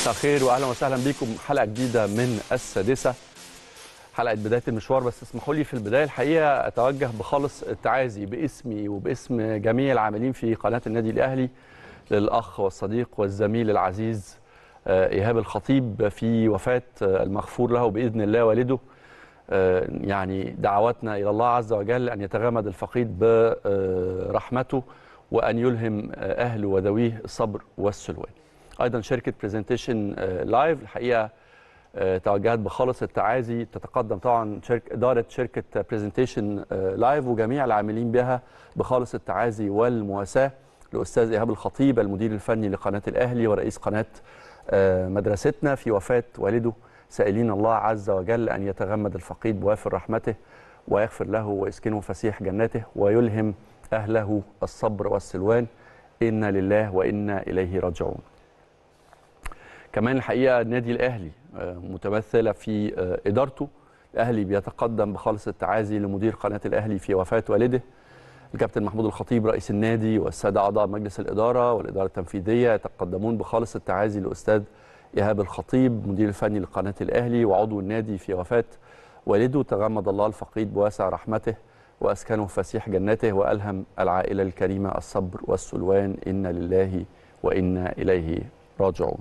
مساء الخير واهلا وسهلا بكم حلقه جديده من السادسه حلقه بدايه المشوار بس اسمحوا لي في البدايه الحقيقه اتوجه بخالص التعازي باسمي وباسم جميع العاملين في قناه النادي الاهلي للاخ والصديق والزميل العزيز ايهاب الخطيب في وفاه المغفور له باذن الله والده يعني دعواتنا الى الله عز وجل ان يتغمد الفقيد برحمته وان يلهم اهله وذويه الصبر والسلوان. ايضا شركه برزنتيشن لايف الحقيقه توجهت بخالص التعازي تتقدم طبعا شركه اداره شركه برزنتيشن لايف وجميع العاملين بها بخالص التعازي والمواساه لاستاذ ايهاب الخطيب المدير الفني لقناه الاهلي ورئيس قناه مدرستنا في وفاه والده سائلين الله عز وجل ان يتغمد الفقيد بوافر رحمته ويغفر له ويسكنه فسيح جنته ويلهم اهله الصبر والسلوان انا لله وانا اليه راجعون. كمان الحقيقه النادي الاهلي متمثله في ادارته الاهلي بيتقدم بخالص التعازي لمدير قناه الاهلي في وفاه والده الكابتن محمود الخطيب رئيس النادي والساده اعضاء مجلس الاداره والاداره التنفيذيه يتقدمون بخالص التعازي لاستاذ ايهاب الخطيب مدير الفني لقناه الاهلي وعضو النادي في وفاه والده تغمد الله الفقيد بواسع رحمته واسكنه فسيح جنته والهم العائله الكريمه الصبر والسلوان انا لله وانا اليه راجعون.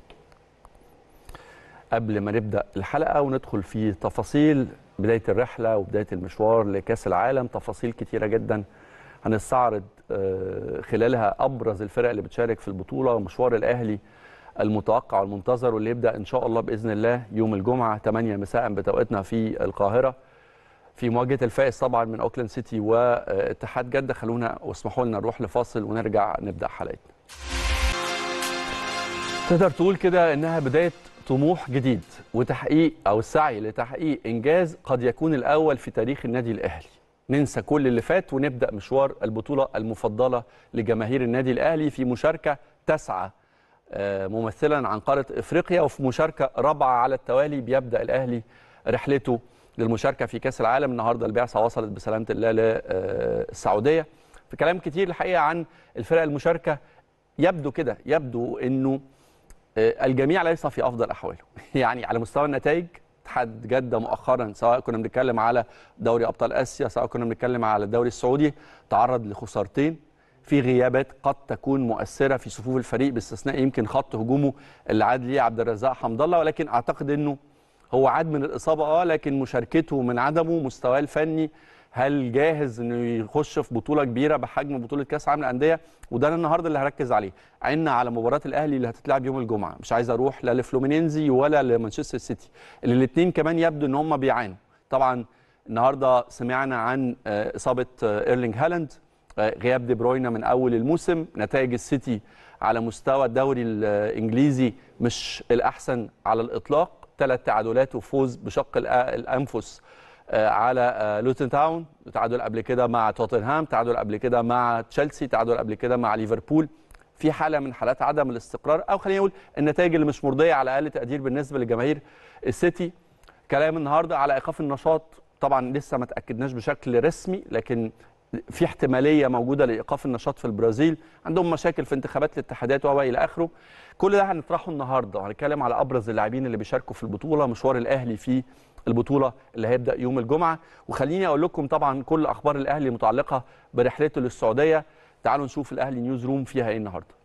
قبل ما نبدا الحلقه وندخل في تفاصيل بدايه الرحله وبدايه المشوار لكاس العالم تفاصيل كتيره جدا هنستعرض خلالها ابرز الفرق اللي بتشارك في البطوله ومشوار الاهلي المتوقع والمنتظر واللي يبدا ان شاء الله باذن الله يوم الجمعه 8 مساء بتوقيتنا في القاهره في مواجهه الفائز طبعا من اوكلاند سيتي واتحاد جده خلونا واسمحوا لنا نروح لفاصل ونرجع نبدا حلقتنا. تقدر تقول كده انها بدايه طموح جديد وتحقيق او السعي لتحقيق انجاز قد يكون الاول في تاريخ النادي الاهلي. ننسى كل اللي فات ونبدا مشوار البطوله المفضله لجماهير النادي الاهلي في مشاركه تسعى ممثلا عن قاره افريقيا وفي مشاركه رابعه على التوالي بيبدا الاهلي رحلته للمشاركه في كاس العالم النهارده البعثه وصلت بسلامه الله للسعوديه في كلام كتير الحقيقه عن الفرق المشاركه يبدو كده يبدو انه الجميع ليس في افضل احواله يعني على مستوى النتائج اتحاد جده مؤخرا سواء كنا بنتكلم على دوري ابطال اسيا سواء كنا بنتكلم على الدوري السعودي تعرض لخسارتين في غيابات قد تكون مؤثره في صفوف الفريق باستثناء يمكن خط هجومه اللي عاد ليه عبد الرزاق حمد الله ولكن اعتقد انه هو عاد من الاصابه اه لكن مشاركته من عدمه مستواه الفني هل جاهز انه يخش في بطوله كبيره بحجم بطوله كاس العالم للانديه وده انا النهارده اللي هركز عليه عنا على مباراه الاهلي اللي هتتلعب يوم الجمعه مش عايز اروح لا لفلومينينزي ولا لمانشستر سيتي اللي الاثنين كمان يبدو ان هم بيعانوا طبعا النهارده سمعنا عن اصابه ايرلينج هالاند غياب دي بروينا من اول الموسم نتائج السيتي على مستوى الدوري الانجليزي مش الاحسن على الاطلاق ثلاث تعادلات وفوز بشق الانفس على لوتن تاون تعادل قبل كده مع توتنهام تعادل قبل كده مع تشيلسي تعادل قبل كده مع ليفربول في حاله من حالات عدم الاستقرار او خلينا نقول النتائج اللي مش مرضيه على اقل تقدير بالنسبه لجماهير السيتي كلام النهارده على ايقاف النشاط طبعا لسه ما تاكدناش بشكل رسمي لكن في احتماليه موجوده لايقاف النشاط في البرازيل عندهم مشاكل في انتخابات الاتحادات و الى اخره كل ده هنطرحه النهارده وهنتكلم على ابرز اللاعبين اللي بيشاركوا في البطوله مشوار الاهلي في البطوله اللي هيبدا يوم الجمعه وخليني اقول لكم طبعا كل اخبار الاهلي متعلقه برحلته للسعوديه تعالوا نشوف الاهلي نيوز روم فيها ايه النهارده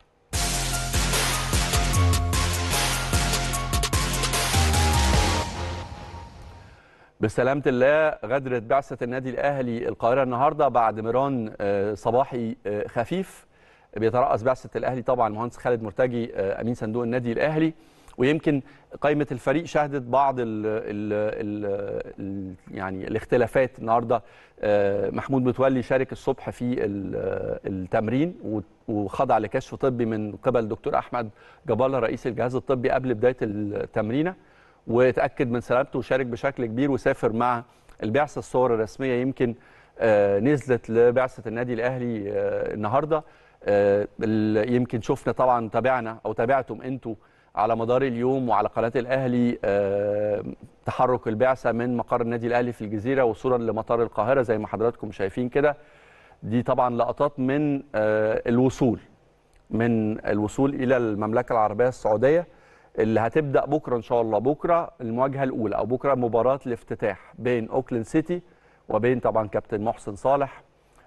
بسلامة الله غادرت بعثة النادي الأهلي القاهرة النهاردة بعد مران صباحي خفيف بيترأس بعثة الأهلي طبعا المهندس خالد مرتجي أمين صندوق النادي الأهلي ويمكن قائمة الفريق شهدت بعض ال ال ال يعني الاختلافات النهارده محمود متولي شارك الصبح في التمرين وخضع لكشف طبي من قبل دكتور أحمد جبالة رئيس الجهاز الطبي قبل بداية التمرينه وتاكد من سلامته وشارك بشكل كبير وسافر مع البعثه الصور الرسميه يمكن آه نزلت لبعثه النادي الاهلي آه النهارده آه يمكن شفنا طبعا تابعنا او تابعتم انتوا على مدار اليوم وعلى قناه الاهلي تحرك البعثه من مقر النادي الاهلي في الجزيره وصولا لمطار القاهره زي ما حضراتكم شايفين كده دي طبعا لقطات من الوصول من الوصول الى المملكه العربيه السعوديه اللي هتبدا بكره ان شاء الله بكره المواجهه الاولى او بكره مباراه الافتتاح بين اوكلاند سيتي وبين طبعا كابتن محسن صالح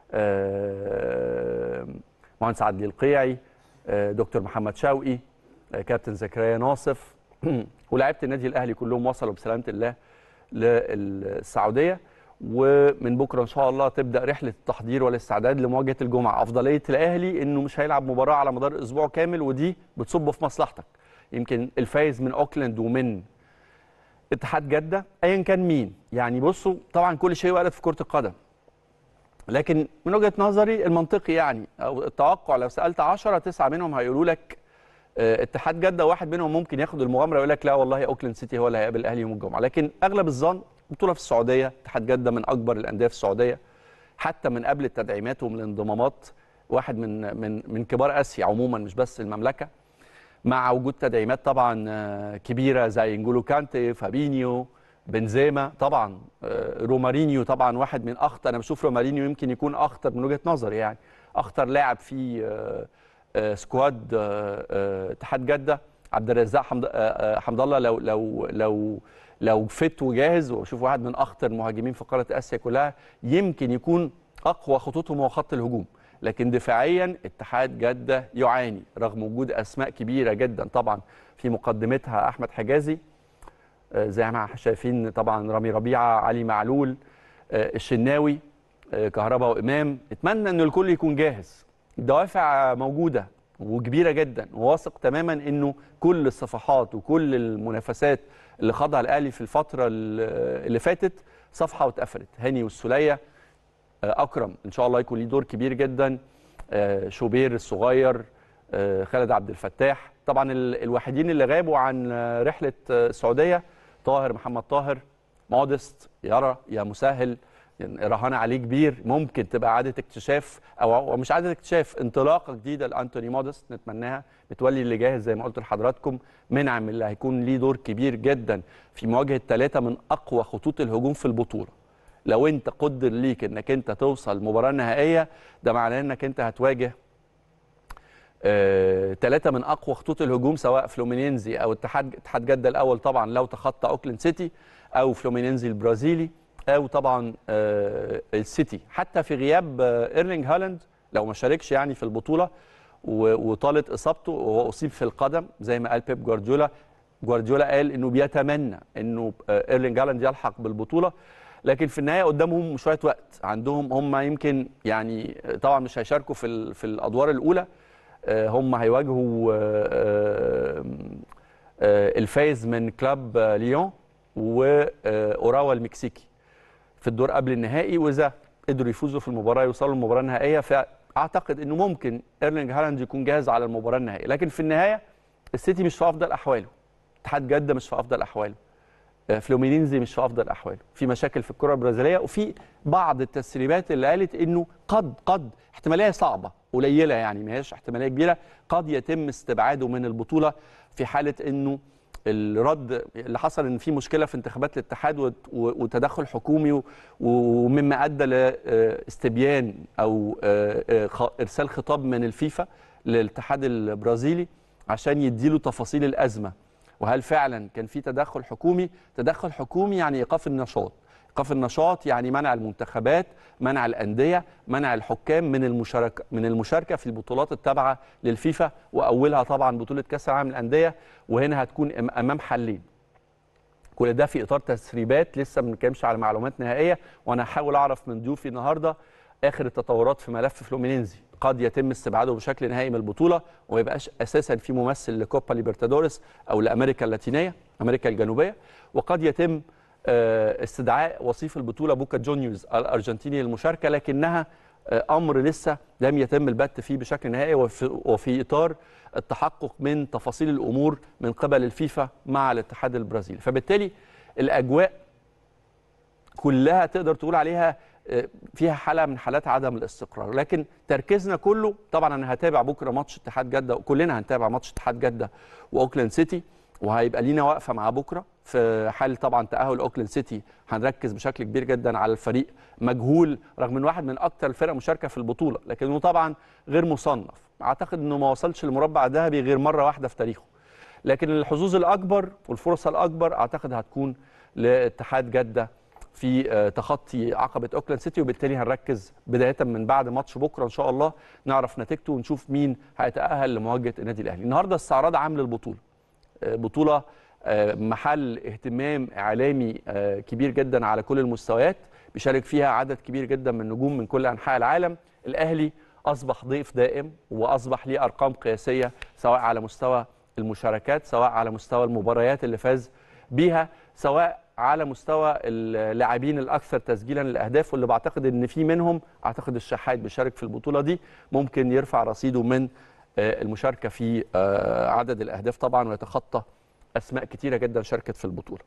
آه، مهندس عدلي القيعي آه، دكتور محمد شوقي آه، كابتن زكريا ناصف ولاعيبه النادي الاهلي كلهم وصلوا بسلامه الله للسعوديه ومن بكره ان شاء الله تبدا رحله التحضير والاستعداد لمواجهه الجمعه افضليه الاهلي انه مش هيلعب مباراه على مدار اسبوع كامل ودي بتصب في مصلحتك يمكن الفايز من اوكلاند ومن اتحاد جده ايا كان مين يعني بصوا طبعا كل شيء وارد في كره القدم لكن من وجهه نظري المنطقي يعني او التوقع لو سالت 10 تسعه منهم هيقولوا لك آه، اتحاد جده واحد منهم ممكن ياخد المغامره ويقول لك لا والله اوكلاند سيتي هو اللي هيقابل الاهلي يوم الجمعه لكن اغلب الظن بطوله في السعوديه اتحاد جده من اكبر الانديه في السعوديه حتى من قبل التدعيمات والانضمامات واحد من من من كبار اسيا عموما مش بس المملكه مع وجود تدعيمات طبعا آه، كبيره زي نجولو كانتي فابينيو بنزيما طبعا آه، رومارينيو طبعا واحد من اخطر انا بشوف رومارينيو يمكن يكون اخطر من وجهه نظري يعني اخطر لاعب في آه، آه، سكواد آه، آه، اتحاد جده عبد الرزاق حمد آه، آه، حمد الله لو لو لو لو فت وجاهز وشوف واحد من اخطر المهاجمين في قاره اسيا كلها يمكن يكون اقوى خطوطهم هو خط الهجوم لكن دفاعيا اتحاد جده يعاني رغم وجود اسماء كبيره جدا طبعا في مقدمتها احمد حجازي آه، زي ما احنا شايفين طبعا رامي ربيعه علي معلول آه، الشناوي آه، كهربا وامام اتمنى ان الكل يكون جاهز الدوافع موجوده وكبيره جدا وواثق تماما انه كل الصفحات وكل المنافسات اللي خاضها الاهلي في الفتره ال- اللي فاتت صفحه واتقفلت هاني والسوليه آه، اكرم ان شاء الله يكون ليه دور كبير جدا آه، شوبير الصغير آه، خالد عبد الفتاح طبعا ال- الوحيدين اللي غابوا عن آه، رحله آه، السعوديه طاهر محمد طاهر مودست يرى يا مسهل يعني رهان عليه كبير ممكن تبقى عاده اكتشاف او أو مش عاده اكتشاف انطلاقه جديده لانتوني مودست نتمناها متولي اللي جاهز زي ما قلت لحضراتكم منعم اللي هيكون ليه دور كبير جدا في مواجهه ثلاثه من اقوى خطوط الهجوم في البطوله لو انت قدر ليك انك انت توصل المباراه النهائيه ده معناه انك انت هتواجه ثلاثه من اقوى خطوط الهجوم سواء فلومينينزي او اتحاد اتحاد جده الاول طبعا لو تخطى اوكلاند سيتي او فلومينينزي البرازيلي او طبعا آه، السيتي حتى في غياب آه، ايرلينج هالاند لو ما شاركش يعني في البطوله و- وطالت اصابته وهو اصيب في القدم زي ما قال بيب جوارديولا جوارديولا قال انه بيتمنى انه آه، ايرلينج هالاند يلحق بالبطوله لكن في النهايه قدامهم شويه وقت عندهم هم يمكن يعني طبعا مش هيشاركوا في ال- في الادوار الاولى آه، هم هيواجهوا آه، آه، آه، الفايز من كلاب آه، ليون واوراوا المكسيكي في الدور قبل النهائي واذا قدروا يفوزوا في المباراه يوصلوا للمباراه النهائيه فاعتقد انه ممكن ايرلينج هالاند يكون جاهز على المباراه النهائيه لكن في النهايه السيتي مش في افضل احواله اتحاد جده مش في افضل احواله آه، فلومينينزي مش في افضل احواله في مشاكل في الكره البرازيليه وفي بعض التسريبات اللي قالت انه قد قد احتماليه صعبه قليله يعني ما هيش احتماليه كبيره قد يتم استبعاده من البطوله في حاله انه الرد اللي حصل ان في مشكله في انتخابات الاتحاد وت- و- وتدخل حكومي و- ومما ادى لاستبيان او آه، آه، خ- ارسال خطاب من الفيفا للاتحاد البرازيلي عشان يديله تفاصيل الازمه وهل فعلا كان في تدخل حكومي تدخل حكومي يعني ايقاف النشاط ايقاف النشاط يعني منع المنتخبات منع الانديه منع الحكام من المشاركه من المشاركه في البطولات التابعه للفيفا واولها طبعا بطوله كاس العالم للانديه وهنا هتكون أم- امام حلين كل ده في اطار تسريبات لسه ما بنتكلمش على معلومات نهائيه وانا هحاول اعرف من ضيوفي النهارده اخر التطورات في ملف فلومينينزي قد يتم استبعاده بشكل نهائي من البطوله وما يبقاش اساسا في ممثل لكوبا ليبرتادوريس او لامريكا اللاتينيه امريكا الجنوبيه وقد يتم آه، استدعاء وصيف البطوله بوكا جونيورز الارجنتيني للمشاركه لكنها آه، امر لسه لم يتم البت فيه بشكل نهائي وفي, وفي اطار التحقق من تفاصيل الامور من قبل الفيفا مع الاتحاد البرازيلي فبالتالي الاجواء كلها تقدر تقول عليها آه، فيها حاله من حالات عدم الاستقرار لكن تركيزنا كله طبعا انا هتابع بكره ماتش اتحاد جده كلنا هنتابع ماتش اتحاد جده واوكلاند سيتي وهيبقى لينا وقفه مع بكره في حال طبعا تاهل اوكلاند سيتي هنركز بشكل كبير جدا على الفريق مجهول رغم ان واحد من اكثر الفرق مشاركه في البطوله لكنه طبعا غير مصنف اعتقد انه ما وصلش للمربع الذهبي غير مره واحده في تاريخه لكن الحظوظ الاكبر والفرص الاكبر اعتقد هتكون لاتحاد جده في آه، تخطي عقبه اوكلاند سيتي وبالتالي هنركز بدايه من بعد ماتش بكره ان شاء الله نعرف نتيجته ونشوف مين هيتاهل لمواجهه النادي الاهلي النهارده استعراض عام للبطوله آه، بطوله آه، محل اهتمام اعلامي آه، كبير جدا على كل المستويات بيشارك فيها عدد كبير جدا من النجوم من كل انحاء العالم الاهلي اصبح ضيف دائم واصبح ليه ارقام قياسيه سواء على مستوى المشاركات سواء على مستوى المباريات اللي فاز بيها سواء على مستوى اللاعبين الاكثر تسجيلا للاهداف واللي بعتقد ان في منهم اعتقد الشحات بيشارك في البطوله دي ممكن يرفع رصيده من آه، المشاركه في آه، عدد الاهداف طبعا ويتخطى اسماء كتيره جدا شاركت في البطوله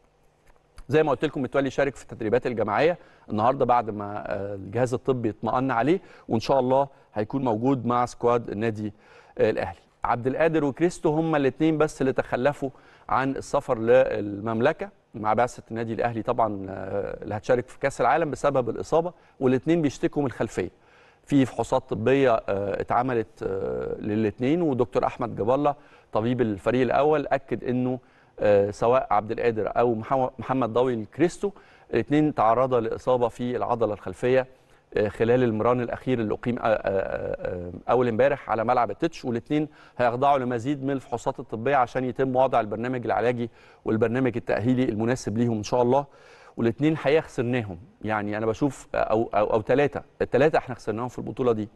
زي ما قلت لكم متولي شارك في التدريبات الجماعيه النهارده بعد ما آه، الجهاز الطبي اطمأن عليه وان شاء الله هيكون موجود مع سكواد النادي آه، الاهلي عبد القادر وكريستو هما الاثنين بس اللي تخلفوا عن السفر للمملكه مع بعثه النادي الاهلي طبعا آه، اللي هتشارك في كاس العالم بسبب الاصابه والاثنين بيشتكوا من الخلفيه في فحوصات طبيه آه، اتعملت للاثنين ودكتور احمد جاب الله طبيب الفريق الاول اكد انه آه، سواء عبد القادر او محمد- محمد ضوي الكريستو الاثنين تعرضا لاصابه في العضله الخلفيه آه، خلال المران الاخير اللي اقيم آه، آه، آه، اول امبارح على ملعب التتش والاثنين هيخضعوا لمزيد من الفحوصات الطبيه عشان يتم وضع البرنامج العلاجي والبرنامج التاهيلي المناسب ليهم ان شاء الله والاثنين حقيقه خسرناهم يعني انا بشوف او او, أو ثلاثه الثلاثه احنا خسرناهم في البطوله دي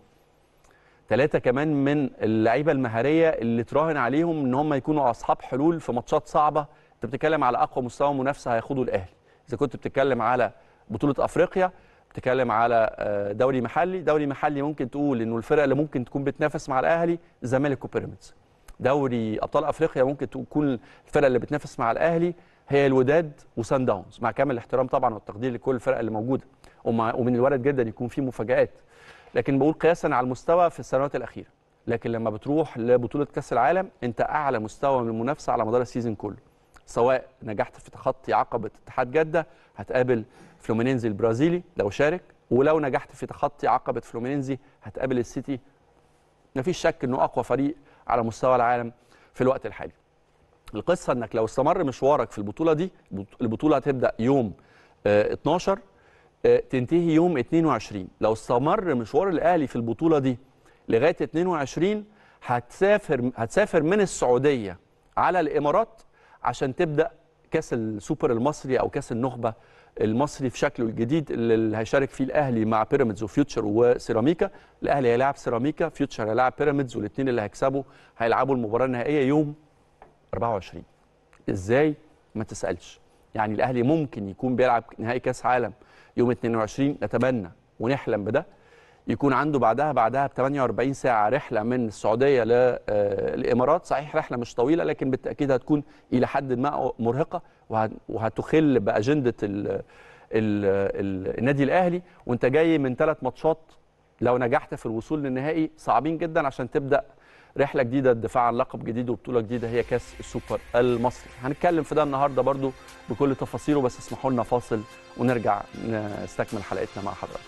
ثلاثة كمان من اللعيبة المهارية اللي تراهن عليهم ان هم يكونوا اصحاب حلول في ماتشات صعبة انت بتتكلم على اقوى مستوى منافسة هياخده الاهلي اذا كنت بتتكلم على بطولة افريقيا بتتكلم على آه، دوري محلي دوري محلي ممكن تقول انه الفرقة اللي ممكن تكون بتنافس مع الاهلي الزمالك وبيراميدز دوري ابطال افريقيا ممكن تكون الفرقة اللي بتنافس مع الاهلي هي الوداد وسان داونز مع كامل الاحترام طبعا والتقدير لكل الفرق اللي موجودة ومع- ومن الوارد جدا يكون في مفاجآت لكن بقول قياسا على المستوى في السنوات الاخيره لكن لما بتروح لبطوله كاس العالم انت اعلى مستوى من المنافسه على مدار السيزون كله سواء نجحت في تخطي عقبه اتحاد جده هتقابل فلومينينزي البرازيلي لو شارك ولو نجحت في تخطي عقبه فلومينينزي هتقابل السيتي مفيش شك انه اقوى فريق على مستوى العالم في الوقت الحالي القصه انك لو استمر مشوارك في البطوله دي البطوله هتبدا يوم آه، 12 آه، تنتهي يوم 22 لو استمر مشوار الاهلي في البطوله دي لغايه 22 هتسافر هتسافر من السعوديه على الامارات عشان تبدا كاس السوبر المصري او كاس النخبه المصري في شكله الجديد اللي هيشارك فيه الاهلي مع بيراميدز وفيوتشر وسيراميكا الاهلي هيلاعب سيراميكا فيوتشر هيلاعب بيراميدز والاثنين اللي هيكسبوا هيلعبوا المباراه النهائيه يوم 24 ازاي ما تسالش يعني الاهلي ممكن يكون بيلعب نهائي كاس عالم يوم 22 نتمنى ونحلم بده يكون عنده بعدها بعدها ب 48 ساعه رحله من السعوديه للامارات صحيح رحله مش طويله لكن بالتاكيد هتكون الى حد ما مرهقه وه- وهتخل باجنده ال ال ال النادي الاهلي وانت جاي من ثلاث ماتشات لو نجحت في الوصول للنهائي صعبين جدا عشان تبدا رحله جديده الدفاع عن لقب جديد وبطوله جديده هي كاس السوبر المصري هنتكلم في ده النهارده برضو بكل تفاصيله بس اسمحوا لنا فاصل ونرجع نستكمل حلقتنا مع حضراتكم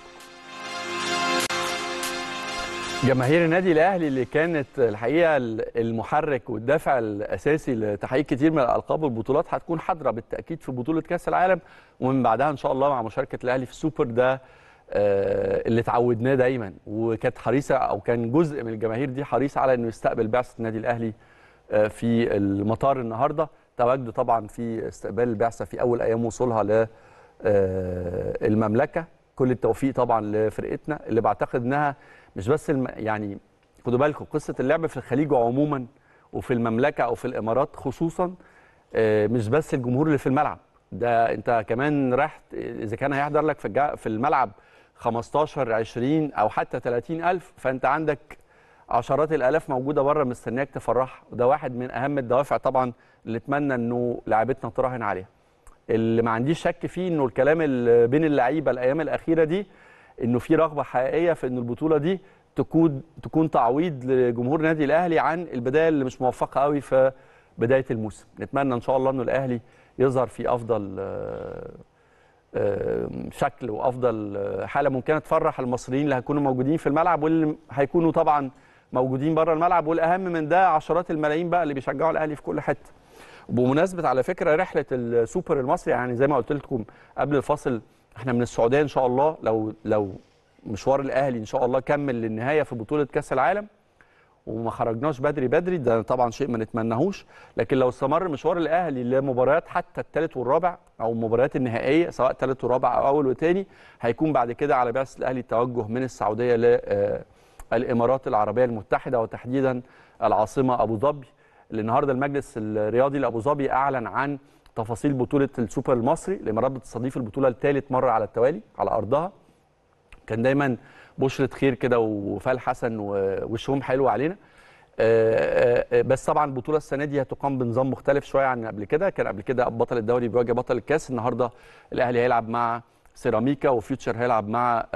جماهير النادي الاهلي اللي كانت الحقيقه المحرك والدافع الاساسي لتحقيق كتير من الالقاب والبطولات هتكون حاضره بالتاكيد في بطوله كاس العالم ومن بعدها ان شاء الله مع مشاركه الاهلي في السوبر ده آه، اللي اتعودناه دايما وكانت حريصه او كان جزء من الجماهير دي حريص على انه يستقبل بعثه النادي الاهلي آه، في المطار النهارده تواجده طبعا في استقبال البعثه في اول ايام وصولها ل آه، المملكه كل التوفيق طبعا لفرقتنا اللي بعتقد انها مش بس الم... يعني خدوا بالكم قصه اللعب في الخليج عموما وفي المملكه او في الامارات خصوصا آه، مش بس الجمهور اللي في الملعب ده انت كمان رايح اذا كان هيحضر لك في الجا... في الملعب 15 20 او حتى 30 الف فانت عندك عشرات الالاف موجوده بره مستنياك تفرحها وده واحد من اهم الدوافع طبعا اللي اتمنى انه لعيبتنا تراهن عليها اللي ما عنديش شك فيه انه الكلام اللي بين اللعيبه الايام الاخيره دي انه في رغبه حقيقيه في ان البطوله دي تكون تكون تعويض لجمهور النادي الاهلي عن البدايه اللي مش موفقه قوي في بدايه الموسم نتمنى ان شاء الله انه الاهلي يظهر في افضل آه، آه، شكل وافضل آه، حاله ممكنه تفرح المصريين اللي هيكونوا موجودين في الملعب واللي هيكونوا طبعا موجودين بره الملعب والاهم من ده عشرات الملايين بقى اللي بيشجعوا الاهلي في كل حته بمناسبه على فكره رحله السوبر المصري يعني زي ما قلت لكم قبل الفاصل احنا من السعوديه ان شاء الله لو لو مشوار الاهلي ان شاء الله كمل للنهايه في بطوله كاس العالم وما خرجناش بدري بدري ده طبعا شيء ما نتمناهوش لكن لو استمر مشوار الاهلي لمباريات حتى الثالث والرابع او المباريات النهائيه سواء ثالث ورابع او اول وثاني هيكون بعد كده على بعثه الاهلي التوجه من السعوديه للامارات العربيه المتحده وتحديدا العاصمه ابو ظبي اللي النهارده المجلس الرياضي لابو ظبي اعلن عن تفاصيل بطوله السوبر المصري الامارات بتستضيف البطوله الثالث مره على التوالي على ارضها كان دايما بشرة خير كده وفال حسن ووشهم حلو علينا بس طبعا البطوله السنه دي هتقام بنظام مختلف شويه عن قبل كده كان قبل كده بطل الدوري بيواجه بطل الكاس النهارده الاهلي هيلعب مع سيراميكا وفيوتشر هيلعب مع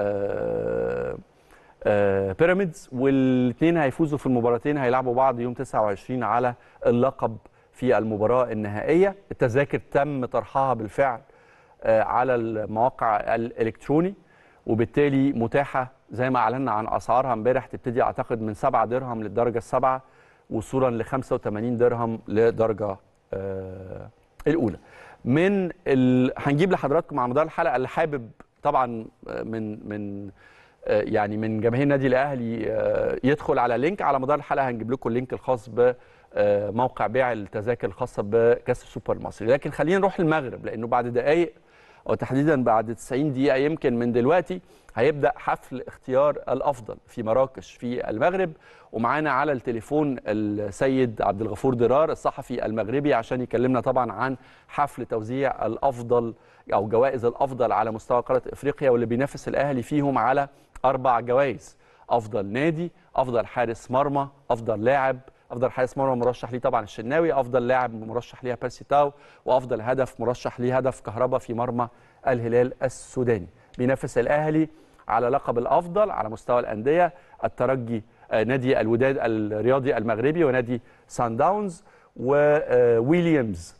بيراميدز والاثنين هيفوزوا في المباراتين هيلعبوا بعض يوم 29 على اللقب في المباراه النهائيه التذاكر تم طرحها بالفعل على المواقع الالكتروني وبالتالي متاحه زي ما اعلنا عن اسعارها امبارح تبتدي اعتقد من 7 درهم للدرجه السابعه وصولا ل 85 درهم للدرجه آه الاولى. من ال... هنجيب لحضراتكم على مدار الحلقه اللي حابب طبعا من من آه يعني من جماهير النادي الاهلي آه يدخل على لينك على مدار الحلقه هنجيب لكم اللينك الخاص بموقع بيع التذاكر الخاصه بكاس السوبر المصري، لكن خلينا نروح المغرب لانه بعد دقائق وتحديدا بعد 90 دقيقه يمكن من دلوقتي هيبدا حفل اختيار الافضل في مراكش في المغرب ومعانا على التليفون السيد عبد الغفور درار الصحفي المغربي عشان يكلمنا طبعا عن حفل توزيع الافضل او جوائز الافضل على مستوى قاره افريقيا واللي بينافس الاهلي فيهم على اربع جوائز افضل نادي افضل حارس مرمى افضل لاعب افضل حارس مرمى مرشح ليه طبعا الشناوي افضل لاعب مرشح ليها بيرسي تاو وافضل هدف مرشح ليه هدف كهربا في مرمى الهلال السوداني بينافس الاهلي على لقب الافضل على مستوى الانديه الترجي نادي الوداد الرياضي المغربي ونادي سان داونز وويليامز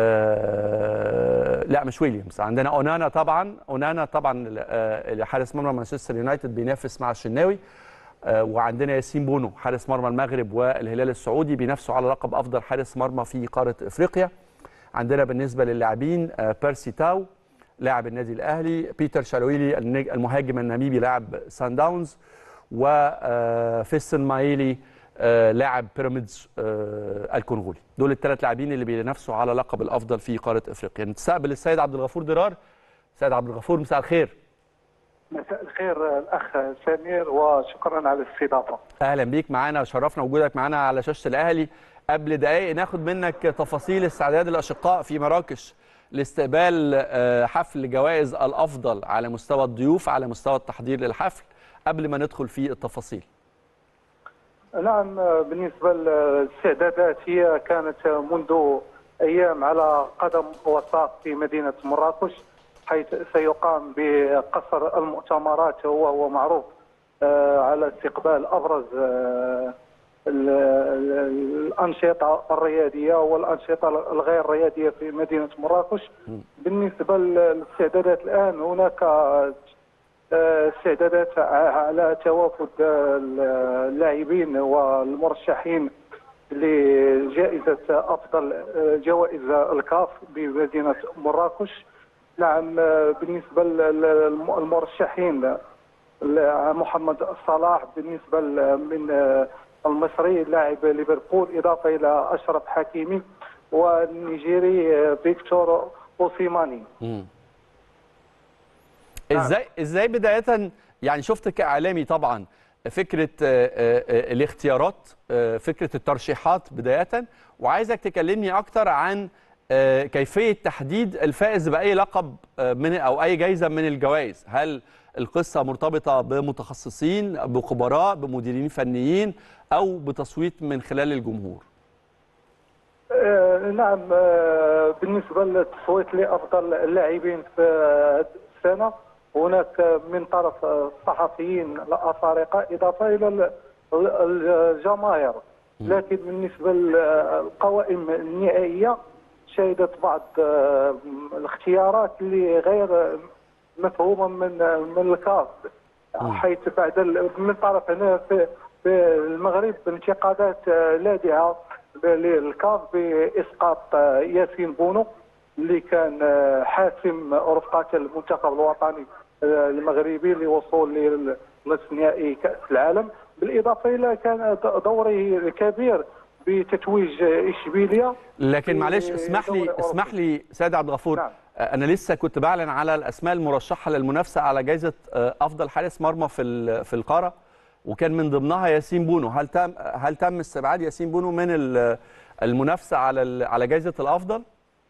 لا مش ويليامز عندنا اونانا طبعا اونانا طبعا حارس مرمى مانشستر يونايتد بينافس مع الشناوي وعندنا ياسين بونو حارس مرمى المغرب والهلال السعودي بينافسوا على لقب افضل حارس مرمى في قاره افريقيا عندنا بالنسبه للاعبين بيرسي تاو لاعب النادي الاهلي بيتر شالويلي المهاجم الناميبي لاعب سان داونز وفيستن مايلي لاعب بيراميدز الكونغولي دول الثلاث لاعبين اللي بينافسوا على لقب الافضل في قاره افريقيا نستقبل السيد عبد الغفور درار سيد عبد الغفور مساء الخير مساء الخير الاخ سمير وشكرا على الاستضافه اهلا بيك معانا وشرفنا وجودك معانا على شاشه الاهلي قبل دقائق ناخد منك تفاصيل استعداد الاشقاء في مراكش لاستقبال حفل جوائز الافضل على مستوى الضيوف على مستوى التحضير للحفل قبل ما ندخل في التفاصيل نعم بالنسبه للاستعدادات هي كانت منذ ايام على قدم وساق في مدينه مراكش حيث سيقام بقصر المؤتمرات وهو معروف على استقبال ابرز الانشطه الرياضيه والانشطه الغير رياضيه في مدينه مراكش بالنسبه للاستعدادات الان هناك استعدادات على توافد اللاعبين والمرشحين لجائزه افضل جوائز الكاف بمدينه مراكش نعم بالنسبه للمرشحين محمد صلاح بالنسبه من المصري لاعب ليفربول اضافه الى اشرف حكيمي والنيجيري فيكتور اوسيماني ازاي ازاي بدايه يعني شفت كاعلامي طبعا فكره الاختيارات فكره الترشيحات بدايه وعايزك تكلمني اكتر عن كيفيه تحديد الفائز باي لقب من او اي جائزه من الجوائز هل القصه مرتبطه بمتخصصين بخبراء بمديرين فنيين او بتصويت من خلال الجمهور آه نعم آه بالنسبه للتصويت لافضل اللاعبين في السنه هناك من طرف الصحفيين الافارقه اضافه الى الجماهير لكن بالنسبه للقوائم النهائيه شهدت بعض الاختيارات اللي غير مفهومه من من الكاف حيث بعد من طرف هنا في, في المغرب انتقادات لاذعه للكاف باسقاط ياسين بونو اللي كان حاسم رفقه المنتخب الوطني المغربي للوصول لنصف نهائي كاس العالم بالاضافه الى كان دوره الكبير بتتويج اشبيليا لكن في معلش اسمح لي دوري اسمح لي سيد عبد الغفور نعم. انا لسه كنت بعلن على الاسماء المرشحه للمنافسه على جائزه افضل حارس مرمى في ال- في القاره وكان من ضمنها ياسين بونو هل تم هل تم استبعاد ياسين بونو من ال- المنافسه على ال- على جائزه الافضل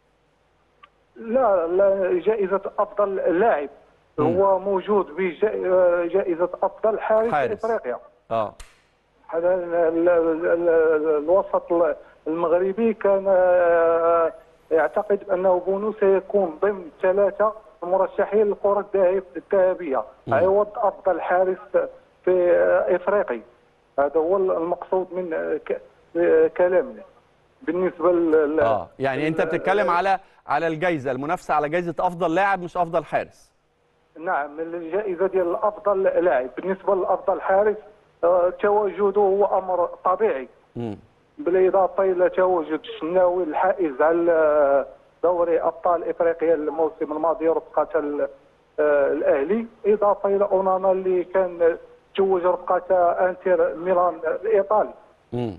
لا لا جائزة أفضل لاعب هو موجود بجائزة أفضل حارس, حارس. إفريقيا اه هذا ال- ال- ال- ال- الوسط المغربي كان آه، يعتقد أنه بونو سيكون ضمن ثلاثة مرشحين للكرة الذهب- الذهبية عوض أفضل حارس في آه، إفريقي هذا هو المقصود من آه، ك- آه، كلامنا بالنسبة لل اه يعني انت بتتكلم على على الجائزه المنافسه على جائزه افضل لاعب مش افضل حارس نعم الجائزة ديال أفضل لاعب بالنسبة لأفضل حارس آه، تواجده هو أمر طبيعي مم. بالإضافة إلى تواجد الشناوي الحائز على آه، دوري أبطال إفريقيا الموسم الماضي رفقة ال- آه، الأهلي إضافة إلى أونانا اللي كان توج رفقة أنتر ميلان الإيطالي مم.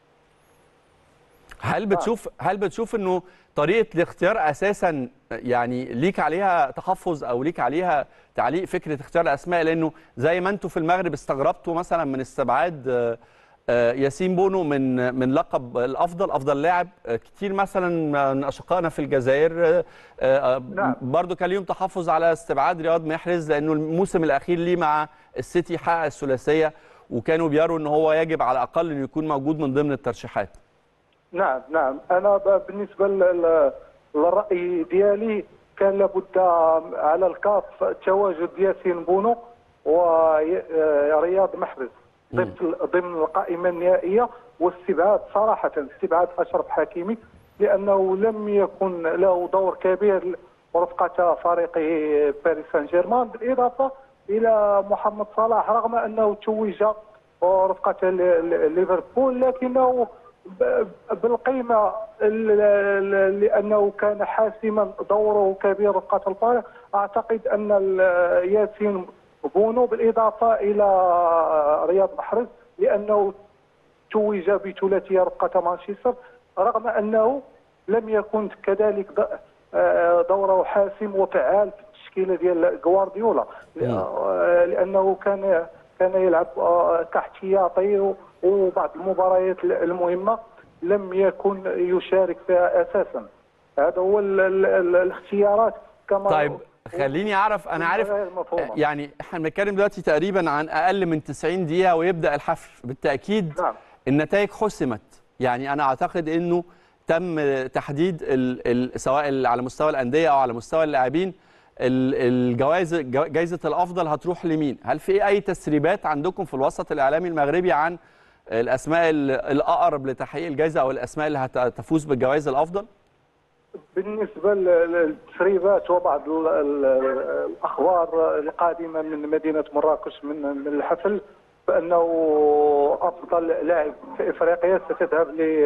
هل بتشوف هل بتشوف انه طريقه الاختيار اساسا يعني ليك عليها تحفظ او ليك عليها تعليق فكره اختيار الاسماء لانه زي ما انتم في المغرب استغربتوا مثلا من استبعاد آه، آه، ياسين بونو من من لقب الافضل افضل لاعب آه، كتير مثلا من اشقائنا في الجزائر آه، آه، نعم. برضو كان ليهم تحفظ على استبعاد رياض محرز لانه الموسم الاخير ليه مع السيتي حقق الثلاثيه وكانوا بيروا ان هو يجب على الاقل انه يكون موجود من ضمن الترشيحات نعم نعم انا ب- بالنسبه لل- للراي ديالي كان لابد على الكاف تواجد ياسين بونو ورياض محرز ضمن ضمن القائمه النهائيه واستبعاد صراحه استبعاد اشرف حكيمي لانه لم يكن له دور كبير ورفقه فريقه باريس سان جيرمان بالاضافه الى محمد صلاح رغم انه توج ورفقه ل- ل- ليفربول لكنه ب- بالقيمه ال- ال- لانه كان حاسما دوره كبير رفقه الفريق اعتقد ان ال- ياسين بونو بالاضافه الى رياض محرز لانه توج بثلاثيه رفقه مانشستر رغم انه لم يكن كذلك د- آه، دوره حاسم وفعال في التشكيله ديال غوارديولا ل- آه، لانه كان كان يلعب آه، كاحتياطي وبعض المباريات المهمه لم يكن يشارك فيها اساسا هذا هو ال- ال- ال- الاختيارات كما طيب خليني اعرف انا عارف غير مفهومة. يعني احنا بنتكلم دلوقتي تقريبا عن اقل من 90 دقيقه ويبدا الحفل بالتاكيد نعم. النتائج حسمت يعني انا اعتقد انه تم تحديد ال ال سواء ال- على مستوى الانديه او على مستوى اللاعبين ال- الجوائز جو- جائزه الافضل هتروح لمين هل في اي تسريبات عندكم في الوسط الاعلامي المغربي عن الاسماء ال- الاقرب لتحقيق الجائزه او الاسماء اللي هتفوز بالجوائز الافضل بالنسبة لل- للتسريبات وبعض ال- ال- الأخبار القادمة من مدينة مراكش من من الحفل فأنه أفضل لاعب في إفريقيا ستذهب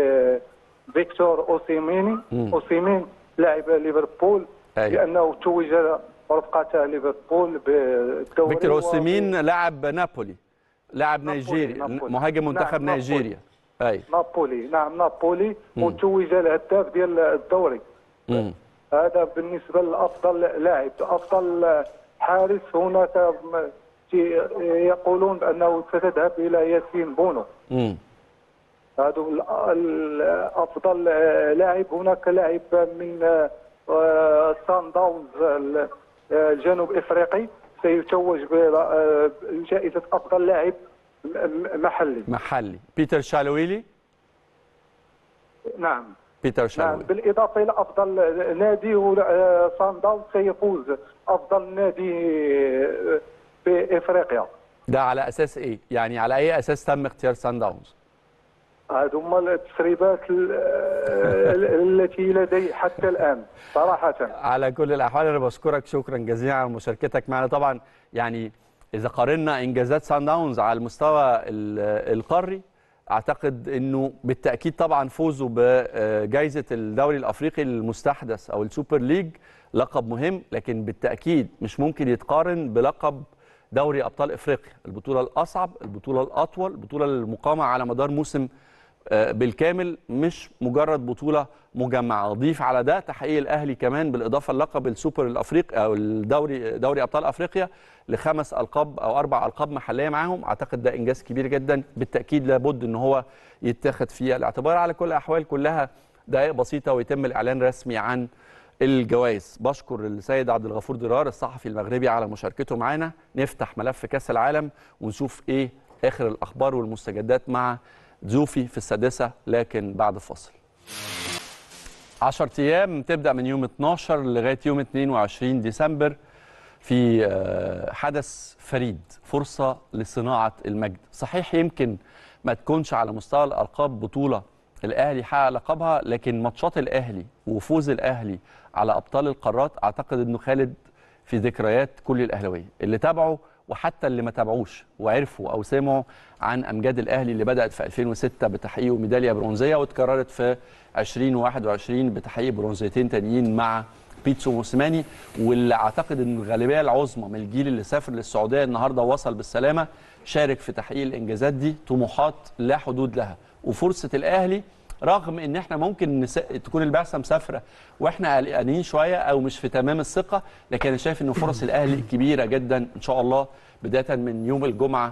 لفيكتور أوسيميني أوسيمين لاعب ليفربول أيوة. لأنه توج رفقة ليفربول بالدوري فيكتور و- اوسيمين لاعب نابولي لاعب نابولي، نيجيري نابولي. مهاجم منتخب نعم، نيجيريا اي نابولي نعم نابولي وتوج الهداف ديال الدوري مم. هذا بالنسبه لافضل لاعب افضل حارس هناك م- تي- يقولون بانه ستذهب الى ياسين بونو مم. هذا ال- ال- افضل لاعب هناك لاعب من آه، سان داونز ال- الجنوب افريقي سيتوج بجائزه افضل لاعب م- م- محلي محلي بيتر شالويلي نعم بيتر نعم شالويلي بالاضافه الى افضل نادي هو آه، سان داونز سيفوز افضل نادي آه، في افريقيا ده على اساس ايه يعني على اي اساس تم اختيار سان داونز هذو هما التسريبات ال- آه، التي لدي حتى الان صراحه على كل الاحوال انا بشكرك شكرا جزيلا على مشاركتك معنا طبعا يعني اذا قارنا انجازات سان داونز على المستوى ال- القاري اعتقد انه بالتاكيد طبعا فوزه بجائزه الدوري الافريقي المستحدث او السوبر ليج لقب مهم لكن بالتاكيد مش ممكن يتقارن بلقب دوري ابطال افريقيا البطوله الاصعب البطوله الاطول البطوله المقامه على مدار موسم آه، بالكامل مش مجرد بطوله مجمعه ضيف على ده تحقيق الاهلي كمان بالاضافه للقب السوبر الافريقي او الدوري دوري ابطال افريقيا لخمس القاب او اربع القاب محليه معاهم اعتقد ده انجاز كبير جدا بالتاكيد لابد ان هو يتخذ في الاعتبار على كل الاحوال كلها دقائق بسيطه ويتم الاعلان رسمي عن الجوائز بشكر السيد عبد الغفور درار الصحفي المغربي على مشاركته معنا نفتح ملف كاس العالم ونشوف ايه اخر الاخبار والمستجدات مع ضيوفي في السادسه لكن بعد فاصل 10 ايام تبدا من يوم 12 لغايه يوم 22 ديسمبر في آه، حدث فريد فرصه لصناعه المجد صحيح يمكن ما تكونش على مستوى الالقاب بطوله الاهلي حقق لقبها لكن ماتشات الاهلي وفوز الاهلي على ابطال القارات اعتقد انه خالد في ذكريات كل الاهلاويه اللي تابعوا وحتى اللي ما تابعوش وعرفوا او سمعوا عن امجاد الاهلي اللي بدات في 2006 بتحقيقه ميداليه برونزيه واتكررت في 2021 بتحقيق برونزيتين تانيين مع بيتسو موسيماني واللي اعتقد ان الغالبيه العظمى من الجيل اللي سافر للسعوديه النهارده وصل بالسلامه شارك في تحقيق الانجازات دي طموحات لا حدود لها وفرصه الاهلي رغم ان احنا ممكن نس... تكون البعثه مسافره واحنا قلقانين شويه او مش في تمام الثقه لكن انا شايف ان فرص الاهلي كبيره جدا ان شاء الله بدايه من يوم الجمعه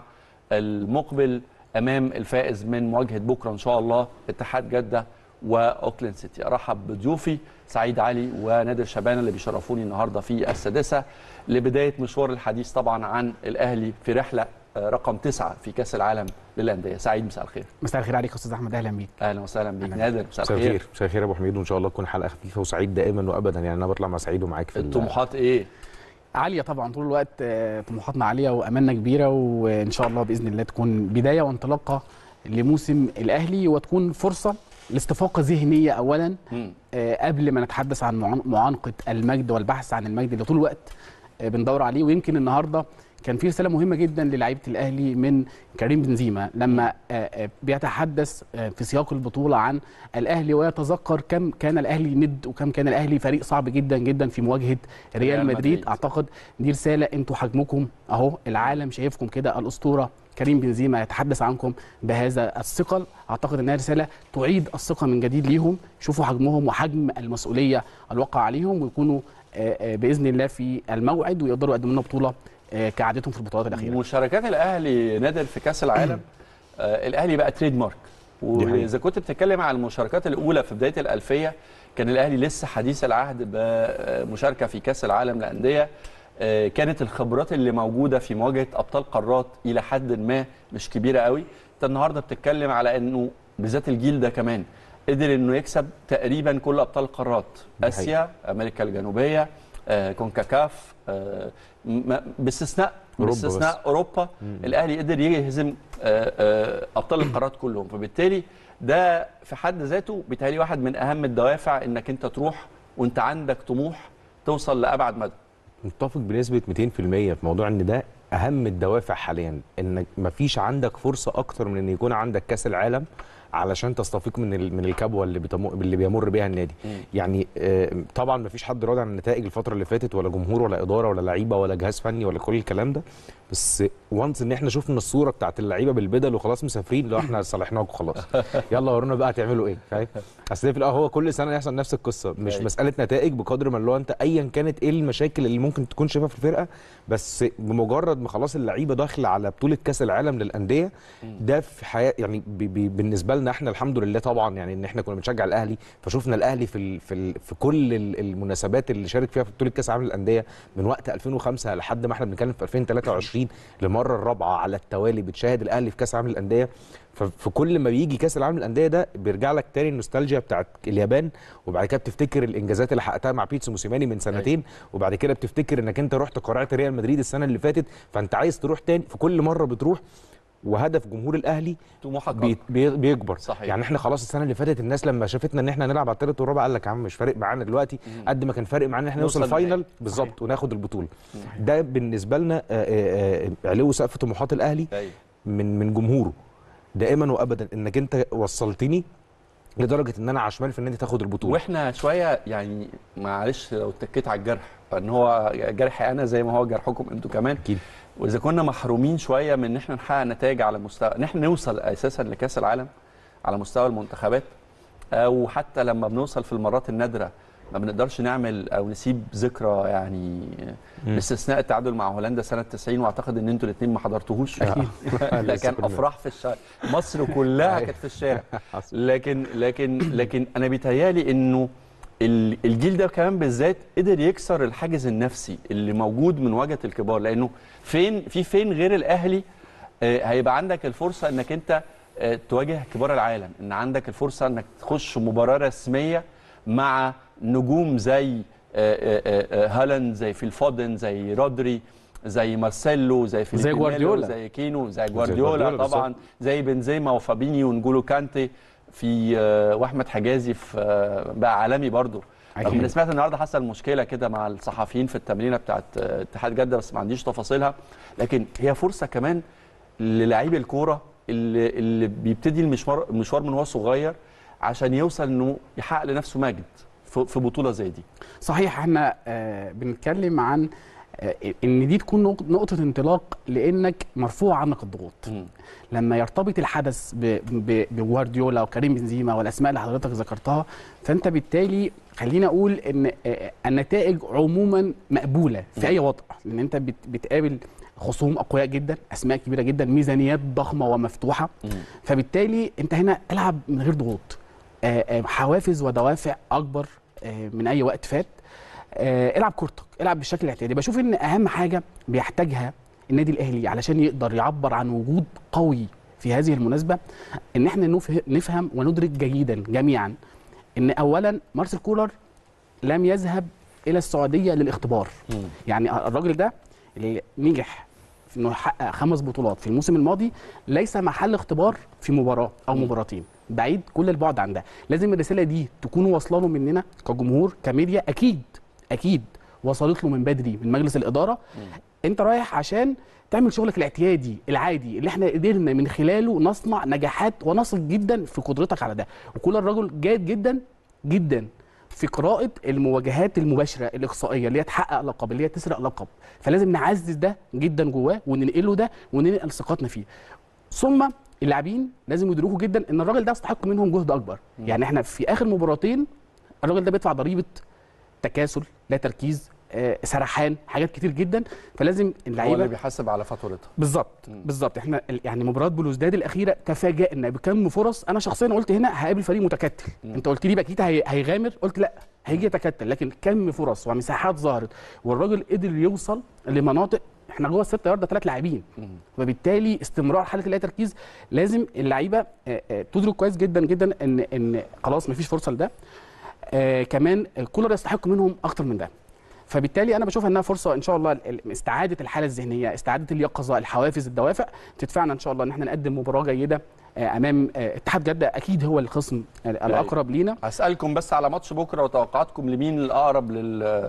المقبل امام الفائز من مواجهه بكره ان شاء الله اتحاد جده واوكلاند سيتي ارحب بضيوفي سعيد علي ونادر شبانه اللي بيشرفوني النهارده في السادسه لبدايه مشوار الحديث طبعا عن الاهلي في رحله آه، رقم تسعة في كاس العالم للانديه سعيد مساء الخير مساء الخير عليك يا استاذ احمد اهلا بيك اهلا وسهلا بيك أهلاً. نادر مساء مساء الخير الخير مساء الخير يا ابو حميد وان شاء الله تكون حلقه خفيفه وسعيد دائما وابدا يعني انا بطلع مع سعيد ومعاك في ال- الطموحات ايه عاليه طبعا طول الوقت آه، طموحاتنا عاليه وامالنا كبيره وان شاء الله باذن الله تكون بدايه وانطلاقه لموسم الاهلي وتكون فرصه لاستفاقه ذهنيه اولا مم. آه، قبل ما نتحدث عن معان- معانقه المجد والبحث عن المجد اللي طول الوقت آه، بندور عليه ويمكن النهارده كان في رساله مهمه جدا للاعيبه الاهلي من كريم بنزيما لما آه، آه، بيتحدث آه، في سياق البطوله عن الاهلي ويتذكر كم كان الاهلي ند وكم كان الاهلي فريق صعب جدا جدا في مواجهه ريال ريال مدريد. مدريد اعتقد دي رساله انتوا حجمكم اهو العالم شايفكم كده الاسطوره كريم بنزيما يتحدث عنكم بهذا الثقل اعتقد انها رساله تعيد الثقه من جديد ليهم شوفوا حجمهم وحجم المسؤوليه الواقع عليهم ويكونوا آه، آه، باذن الله في الموعد ويقدروا يقدموا لنا بطوله آه، كعادتهم في البطولات الاخيره مشاركات الاهلي نادر في كاس العالم آه الاهلي بقى تريد مارك حقيقة. واذا كنت بتتكلم على المشاركات الاولى في بدايه الالفيه كان الاهلي لسه حديث العهد بمشاركه في كاس العالم للانديه آه، كانت الخبرات اللي موجوده في مواجهه ابطال قارات الى حد ما مش كبيره قوي انت النهارده بتتكلم على انه بالذات الجيل ده كمان قدر انه يكسب تقريبا كل ابطال القارات دي اسيا امريكا الجنوبيه آه، كونكاكاف آه، م- باستثناء أوروبا باستثناء اوروبا الاهلي قدر يهزم آه، آه، ابطال القارات كلهم فبالتالي ده في حد ذاته بيتهيألي واحد من اهم الدوافع انك انت تروح وانت عندك طموح توصل لابعد مدى متفق بنسبه 200% في موضوع ان ده اهم الدوافع حاليا انك مفيش عندك فرصه اكتر من ان يكون عندك كاس العالم علشان تستفيق من ال- من الكبوه اللي بتمر اللي بيمر بيها النادي مم. يعني آه، طبعا مفيش حد راضي عن النتائج الفتره اللي فاتت ولا جمهور ولا اداره ولا لعيبه ولا جهاز فني ولا كل الكلام ده بس وانس ان احنا شفنا الصوره بتاعت اللعيبه بالبدل وخلاص مسافرين لو احنا صالحناكم خلاص يلا ورونا بقى هتعملوا ايه فاهم اصل في الاول هو كل سنه يحصل نفس القصه مش أيوة. مساله نتائج بقدر ما اللي هو انت ايا كانت ايه المشاكل اللي ممكن تكون شايفها في الفرقه بس بمجرد ما خلاص اللعيبه داخله على بطوله كاس العالم للانديه ده في حياه يعني بي بي بالنسبه لنا احنا الحمد لله طبعا يعني ان احنا كنا بنشجع الاهلي فشفنا الاهلي في ال في ال في كل ال- المناسبات اللي شارك فيها في بطوله كاس العالم للانديه من وقت 2005 لحد ما احنا بنتكلم في 2023 للمره الرابعه على التوالي بتشاهد الاهلي في كاس العالم للانديه ففي كل ما بيجي كاس العالم للانديه ده بيرجع لك تاني النوستالجيا بتاعت اليابان وبعد كده بتفتكر الانجازات اللي حققتها مع بيتسو موسيماني من سنتين وبعد كده بتفتكر انك انت رحت قرعت ريال مدريد السنه اللي فاتت فانت عايز تروح تاني في كل مره بتروح وهدف جمهور الاهلي طموحك بي أكبر. بي بيكبر صحيح. يعني احنا خلاص السنه اللي فاتت الناس لما شافتنا ان احنا هنلعب على الثالث والرابع قال لك يا عم مش فارق معانا دلوقتي قد ما كان فارق معانا ان احنا نوصل نوصل نهائي. فاينل بالظبط وناخد البطوله ده بالنسبه لنا آه، آه، آه، علو سقف طموحات الاهلي أيوة. من من جمهوره دائما وابدا انك انت وصلتني لدرجه ان انا عشمان في النادي تاخد البطوله واحنا شويه يعني معلش لو اتكيت على الجرح ان هو جرحي انا زي ما هو جرحكم انتوا كمان اكيد واذا كنا محرومين شويه من ان احنا نحقق نتائج على مستوى ان احنا نوصل اساسا لكاس العالم على مستوى المنتخبات او حتى لما بنوصل في المرات النادره ما بنقدرش نعمل او نسيب ذكرى يعني باستثناء التعادل مع هولندا سنه 90 واعتقد ان انتوا الاثنين ما حضرتوهوش أكيد. ده لسه كان كنا- افراح في الشارع مصر كلها كانت في الشارع لكن لكن لكن انا بيتهيالي انه ال- الجيل ده كمان بالذات قدر يكسر الحاجز النفسي اللي موجود من واجهه الكبار لانه فين في فين غير الاهلي آه، هيبقى عندك الفرصه انك انت آه، تواجه كبار العالم ان عندك الفرصه انك تخش مباراه رسميه مع نجوم زي آه، آه، آه، هالاند زي فيل فودن زي رودري زي مارسيلو زي فيليب زي ميلو، جوارديولا. زي كينو زي جوارديولا جوارديولا طبعا بالظبط. زي بنزيما وفابينيو ونجولو كانتي في آه، واحمد حجازي في آه، بقى عالمي برضو أكيد. رغم ان سمعت النهارده حصل مشكله كده مع الصحفيين في التمرينه بتاعت آه، اتحاد جده بس ما عنديش تفاصيلها لكن هي فرصه كمان للاعيب الكوره اللي اللي بيبتدي المشوار المشوار من هو صغير عشان يوصل انه يحقق لنفسه مجد في في بطوله زي دي صحيح احنا آه بنتكلم عن آه ان دي تكون نق- نقطه انطلاق لانك مرفوع عنك الضغوط مم. لما يرتبط الحدث ب- ب- بجوارديولا وكريم بنزيما والاسماء اللي حضرتك ذكرتها فانت بالتالي خلينا اقول ان آه، النتائج عموما مقبوله في اي وضع لان انت بت- بتقابل خصوم اقوياء جدا اسماء كبيره جدا ميزانيات ضخمه ومفتوحه مم. فبالتالي انت هنا العب من غير ضغوط آه، آه، حوافز ودوافع اكبر آه، من اي وقت فات آه، العب كورتك العب بالشكل الاعتيادي بشوف ان اهم حاجه بيحتاجها النادي الاهلي علشان يقدر يعبر عن وجود قوي في هذه المناسبه ان احنا نفه- نفهم وندرك جيدا جميعا ان اولا مارسيل كولر لم يذهب الى السعوديه للاختبار مم. يعني الراجل ده اللي نجح في انه يحقق خمس بطولات في الموسم الماضي ليس محل اختبار في مباراه او مباراتين بعيد كل البعد عن ده لازم الرساله دي تكون واصله له مننا كجمهور كميديا اكيد اكيد وصلت له من بدري من مجلس الاداره انت رايح عشان تعمل شغلك الاعتيادي العادي اللي احنا قدرنا من خلاله نصنع نجاحات ونثق جدا في قدرتك على ده وكل الرجل جاد جدا جدا في قراءة المواجهات المباشرة الإقصائية اللي هي تحقق لقب اللي هي تسرق لقب فلازم نعزز ده جدا جواه وننقله ده وننقل ثقتنا فيه ثم اللاعبين لازم يدركوا جدا ان الراجل ده يستحق منهم جهد اكبر يعني احنا في اخر مباراتين الراجل ده بيدفع ضريبه تكاسل لا تركيز آه، سرحان حاجات كتير جدا فلازم هو اللي اللعيبه بيحاسب على فاتورتها بالظبط بالظبط احنا ال- يعني مباراه بلوزداد الاخيره تفاجئنا بكم فرص انا شخصيا قلت هنا هقابل فريق متكتل انت قلت لي باكيد هي- هيغامر قلت لا هيجي يتكتل لكن كم فرص ومساحات ظهرت والراجل قدر يوصل لمناطق احنا جوه الست يارده ثلاث لاعبين وبالتالي استمرار حاله اللا تركيز لازم اللعيبه آه، آه، تدرك كويس جدا جدا ان ان خلاص مفيش فرصه لده آه كمان كولر يستحق منهم اكتر من ده فبالتالي انا بشوف انها فرصه ان شاء الله ال- استعاده الحاله الذهنيه استعاده اليقظه الحوافز الدوافع تدفعنا ان شاء الله ان احنا نقدم مباراه جيده آه، امام آه، اتحاد جده اكيد هو الخصم الاقرب لينا هسألكم بس على ماتش بكره وتوقعاتكم لمين الأقرب لل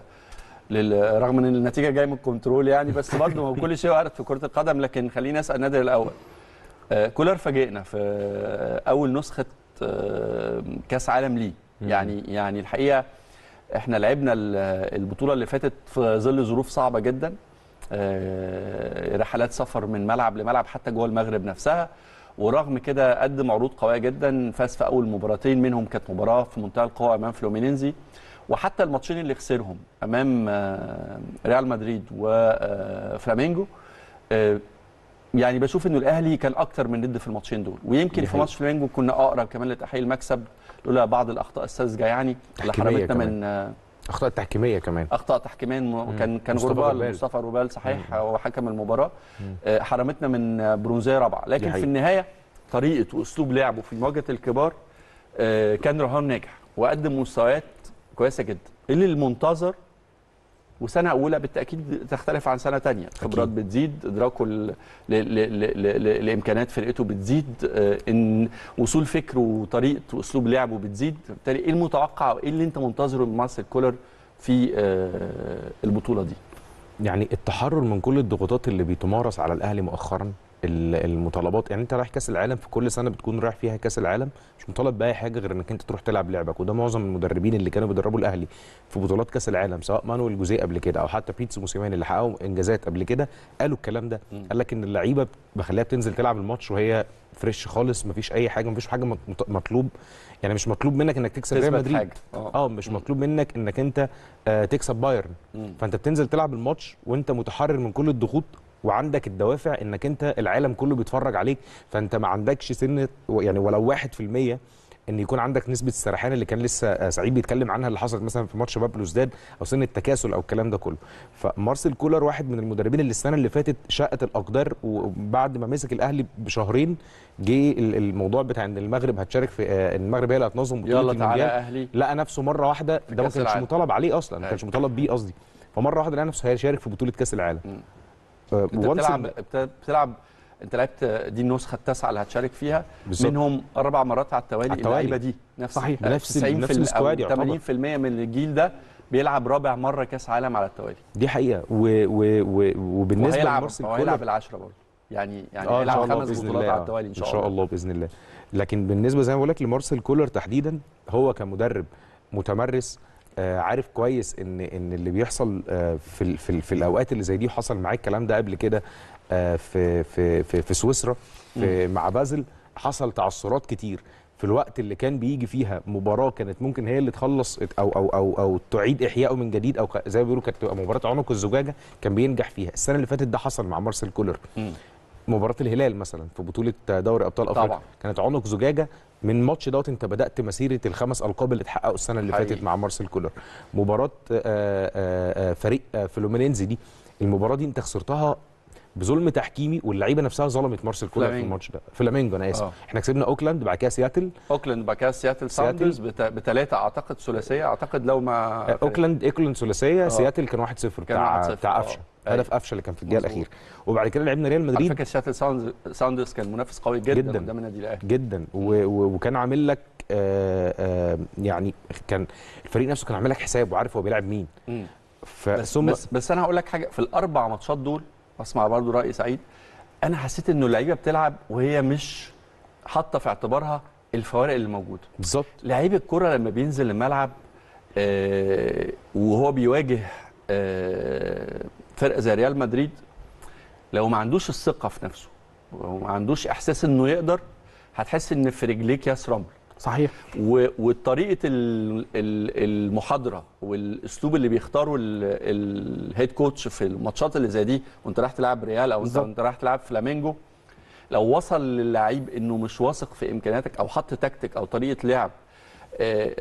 لل رغم ان النتيجه جايه من الكنترول يعني بس برضه هو كل شيء وارد في كره القدم لكن خليني اسال نادر الاول آه، كولر فاجئنا في آه، اول نسخه آه، كاس عالم ليه يعني يعني الحقيقه احنا لعبنا ال- البطوله اللي فاتت في ظل ظروف صعبه جدا آه، رحلات سفر من ملعب لملعب حتى جوه المغرب نفسها ورغم كده قدم عروض قويه جدا فاز في اول مباراتين منهم كانت مباراه في منتهى القوه امام فلومينينزي وحتى الماتشين اللي خسرهم امام آه، ريال مدريد وفلامينجو يعني بشوف انه الاهلي كان اكتر من ند في الماتشين دول ويمكن دي في ماتش فلامينجو كنا اقرب كمان لتحقيق المكسب لولا بعض الاخطاء الساذجه يعني اللي تحكيمية حرمتنا كمان. من آه، اخطاء تحكيميه كمان اخطاء تحكيميا م- كان كان مصطفى غربال غربال. مصطفى روبال صحيح هو حكم المباراه آه، حرمتنا من آه، برونزيه رابعه لكن دي في حقيقة. النهايه طريقه واسلوب لعبه في مواجهه الكبار آه، كان رهان ناجح وقدم مستويات كويسه جدا اللي المنتظر وسنه اولى بالتاكيد تختلف عن سنه تانية خبرات بتزيد ادراكه ل- ل- ل- ل- ل- لامكانيات فرقته بتزيد آه، ان وصول فكره وطريقه واسلوب لعبه بتزيد بالتالي ايه المتوقع وايه اللي انت منتظره من مارسيل كولر في آه، البطوله دي يعني التحرر من كل الضغوطات اللي بتمارس على الاهلي مؤخرا ال- المطالبات يعني انت رايح كاس العالم في كل سنه بتكون رايح فيها كاس العالم مش مطالب باي حاجه غير انك انت تروح تلعب لعبك وده معظم المدربين اللي كانوا بيدربوا الاهلي في بطولات كاس العالم سواء مانويل جوزيه قبل كده او حتى بيتسو موسيماني اللي حققوا انجازات قبل كده قالوا الكلام ده قال لك ان اللعيبه بخليها بتنزل تلعب الماتش وهي فريش خالص مفيش اي حاجه مفيش حاجه مط- مطلوب يعني مش مطلوب منك انك تكسب ريال تثبت مدريد حاجة. آه. اه مش مطلوب منك انك انت آه تكسب بايرن مم. فانت بتنزل تلعب الماتش وانت متحرر من كل الضغوط وعندك الدوافع انك انت العالم كله بيتفرج عليك فانت ما عندكش سنه يعني ولو واحد في المية ان يكون عندك نسبه السرحان اللي كان لسه آه، سعيد بيتكلم عنها اللي حصلت مثلا في ماتش بابلو زداد او سن التكاسل او الكلام ده كله فمارسيل كولر واحد من المدربين اللي السنه اللي فاتت شقت الاقدار وبعد ما مسك الاهلي بشهرين جه ال- الموضوع بتاع ان المغرب هتشارك في آه، المغرب هي اللي هتنظم بطوله يلا تعالى المونديال اهلي لقى نفسه مره واحده ده ما كأس كانش العالم. مطالب عليه اصلا ما أيوة. كانش مطالب بيه قصدي فمره واحده لقى نفسه هيشارك في بطوله كاس العالم مم. آه، انت once بتلعب ال- بت- بتلعب انت لعبت دي النسخه التاسعه اللي هتشارك فيها بالظبط. منهم اربع مرات على التوالي على التوالي. اللعيبه دي نفس صحيح. بنفس- 90 بنفس في ال- السكواد أو يعتبر. 80% من الجيل ده بيلعب رابع مره كاس عالم على التوالي دي حقيقه و و و وبالنسبه وهيلعب لمارسيل هو هيلعب كولر العشره برضه يعني يعني اه ان هيلعب شاء الله خمس باذن بطولات الله على آه. التوالي ان شاء الله باذن الله لكن بالنسبه زي ما بقول لك لمارسيل كولر تحديدا هو كمدرب متمرس آه عارف كويس ان ان اللي بيحصل آه في ال في, ال في الاوقات اللي زي دي وحصل معاه الكلام ده قبل كده آه في في في, في سويسرا في مع بازل حصل تعثرات كتير في الوقت اللي كان بيجي فيها مباراه كانت ممكن هي اللي تخلص او او او او تعيد احيائه من جديد او ك- زي ما بيقولوا كانت تبقى مباراه عنق الزجاجه كان بينجح فيها السنه اللي فاتت ده حصل مع مارسيل كولر مم. مباراه الهلال مثلا في بطوله دوري ابطال افريقيا طبعا. كانت عنق زجاجه من ماتش دوت انت بدات مسيره الخمس القاب اللي اتحققوا السنه اللي حقيقي. فاتت مع مارسيل كولر مباراه آه، آه، آه، فريق آه، فلومينينزي دي المباراه دي انت خسرتها بظلم تحكيمي واللعيبه نفسها ظلمت مارسيل كولر في فلامينجو. الماتش ده فلامينجو انا اسف آه. احنا كسبنا اوكلاند بعد كده سياتل اوكلاند بعد كده سياتل سياتل. ساوندرز بت- بثلاثه اعتقد ثلاثيه اعتقد لو ما آه، اوكلاند اوكلاند ثلاثيه آه. سياتل كان 1-0 بتاع 1-0 بتاع آه. قفشه أيوة. هدف قفشه اللي كان في الدقيقه مظبوط. الاخيره وبعد كده لعبنا ريال على مدريد فكره سياتل ساوندز ساوندرز كان منافس قوي جدا, جداً. قدام النادي الاهلي جدا و... و... وكان عامل لك آه آه يعني كان الفريق نفسه كان عامل لك حساب وعارف هو بيلعب مين مم. ف... بس ثم بس بس انا هقول لك حاجه في الاربع ماتشات دول اسمع برضو راي سعيد انا حسيت انه اللعيبه بتلعب وهي مش حاطه في اعتبارها الفوارق اللي موجوده بالظبط لعيب الكره لما بينزل الملعب آه وهو بيواجه آه فرقه زي ريال مدريد لو ما عندوش الثقه في نفسه وما عندوش احساس انه يقدر هتحس ان في رجليك ياس رمل صحيح و- وطريقه ال- ال- المحاضره والاسلوب اللي بيختاره ال- الهيد كوتش في الماتشات اللي زي دي وانت رايح تلعب ريال او انت بالظبط. وانت رايح تلعب فلامينجو لو وصل للعيب انه مش واثق في امكانياتك او حط تكتيك او طريقه لعب آه،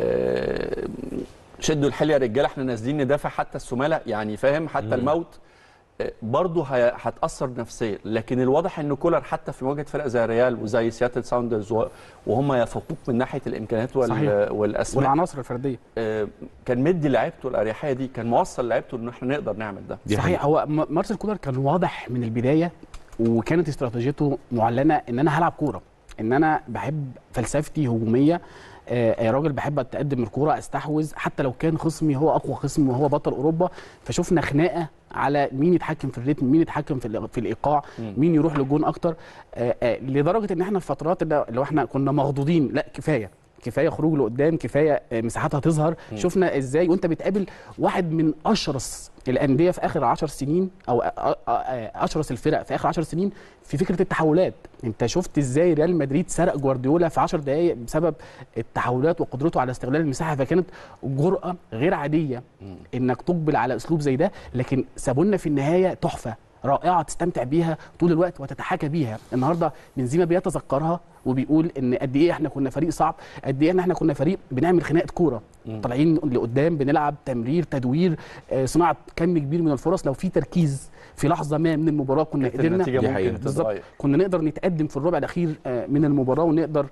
آه، شدوا الحليه يا رجاله احنا نازلين ندافع حتى السماله يعني فاهم حتى الموت آه، برضه هي- هتاثر نفسيا لكن الواضح ان كولر حتى في مواجهه فرق زي ريال وزي سياتل ساوندرز و- وهم يفوقوك من ناحيه الامكانيات وال- صحيح. والاسماء والعناصر الفرديه آه، كان مدي لعيبته الاريحيه دي كان موصل لعيبته ان احنا نقدر نعمل ده دي صحيح حقيقة. هو م- مارسيل كولر كان واضح من البدايه وكانت استراتيجيته معلنه ان انا هلعب كوره ان انا بحب فلسفتي هجوميه آه، يا راجل بحب اتقدم الكوره استحوذ حتى لو كان خصمي هو اقوى خصم وهو بطل اوروبا فشفنا خناقه على مين يتحكم في الريتم مين يتحكم في الإيق- في الايقاع مين يروح للجون اكتر آه، آه، لدرجه ان احنا في فترات اللي اللي احنا كنا مخضوضين لا كفايه كفايه خروج لقدام كفايه آه، مساحاتها تظهر شفنا ازاي وانت بتقابل واحد من اشرس الانديه في اخر 10 سنين او آه، آه، آه، اشرس الفرق في اخر 10 سنين في فكره التحولات انت شفت ازاي ريال مدريد سرق جوارديولا في 10 دقائق بسبب التحولات وقدرته على استغلال المساحه فكانت جرأه غير عاديه انك تقبل على اسلوب زي ده لكن سابونا في النهايه تحفه رائعه تستمتع بيها طول الوقت وتتحاكى بيها النهارده بنزيما بيتذكرها وبيقول ان قد ايه احنا كنا فريق صعب قد ايه ان احنا كنا فريق بنعمل خناقه كوره طالعين لقدام بنلعب تمرير تدوير آه، صناعه كم كبير من الفرص لو في تركيز في لحظه ما من المباراه كنا كانت قدرنا النتيجه دي ممكن حقيقة. بالظبط تتغير كنا نقدر نتقدم في الربع الاخير آه، من المباراه ونقدر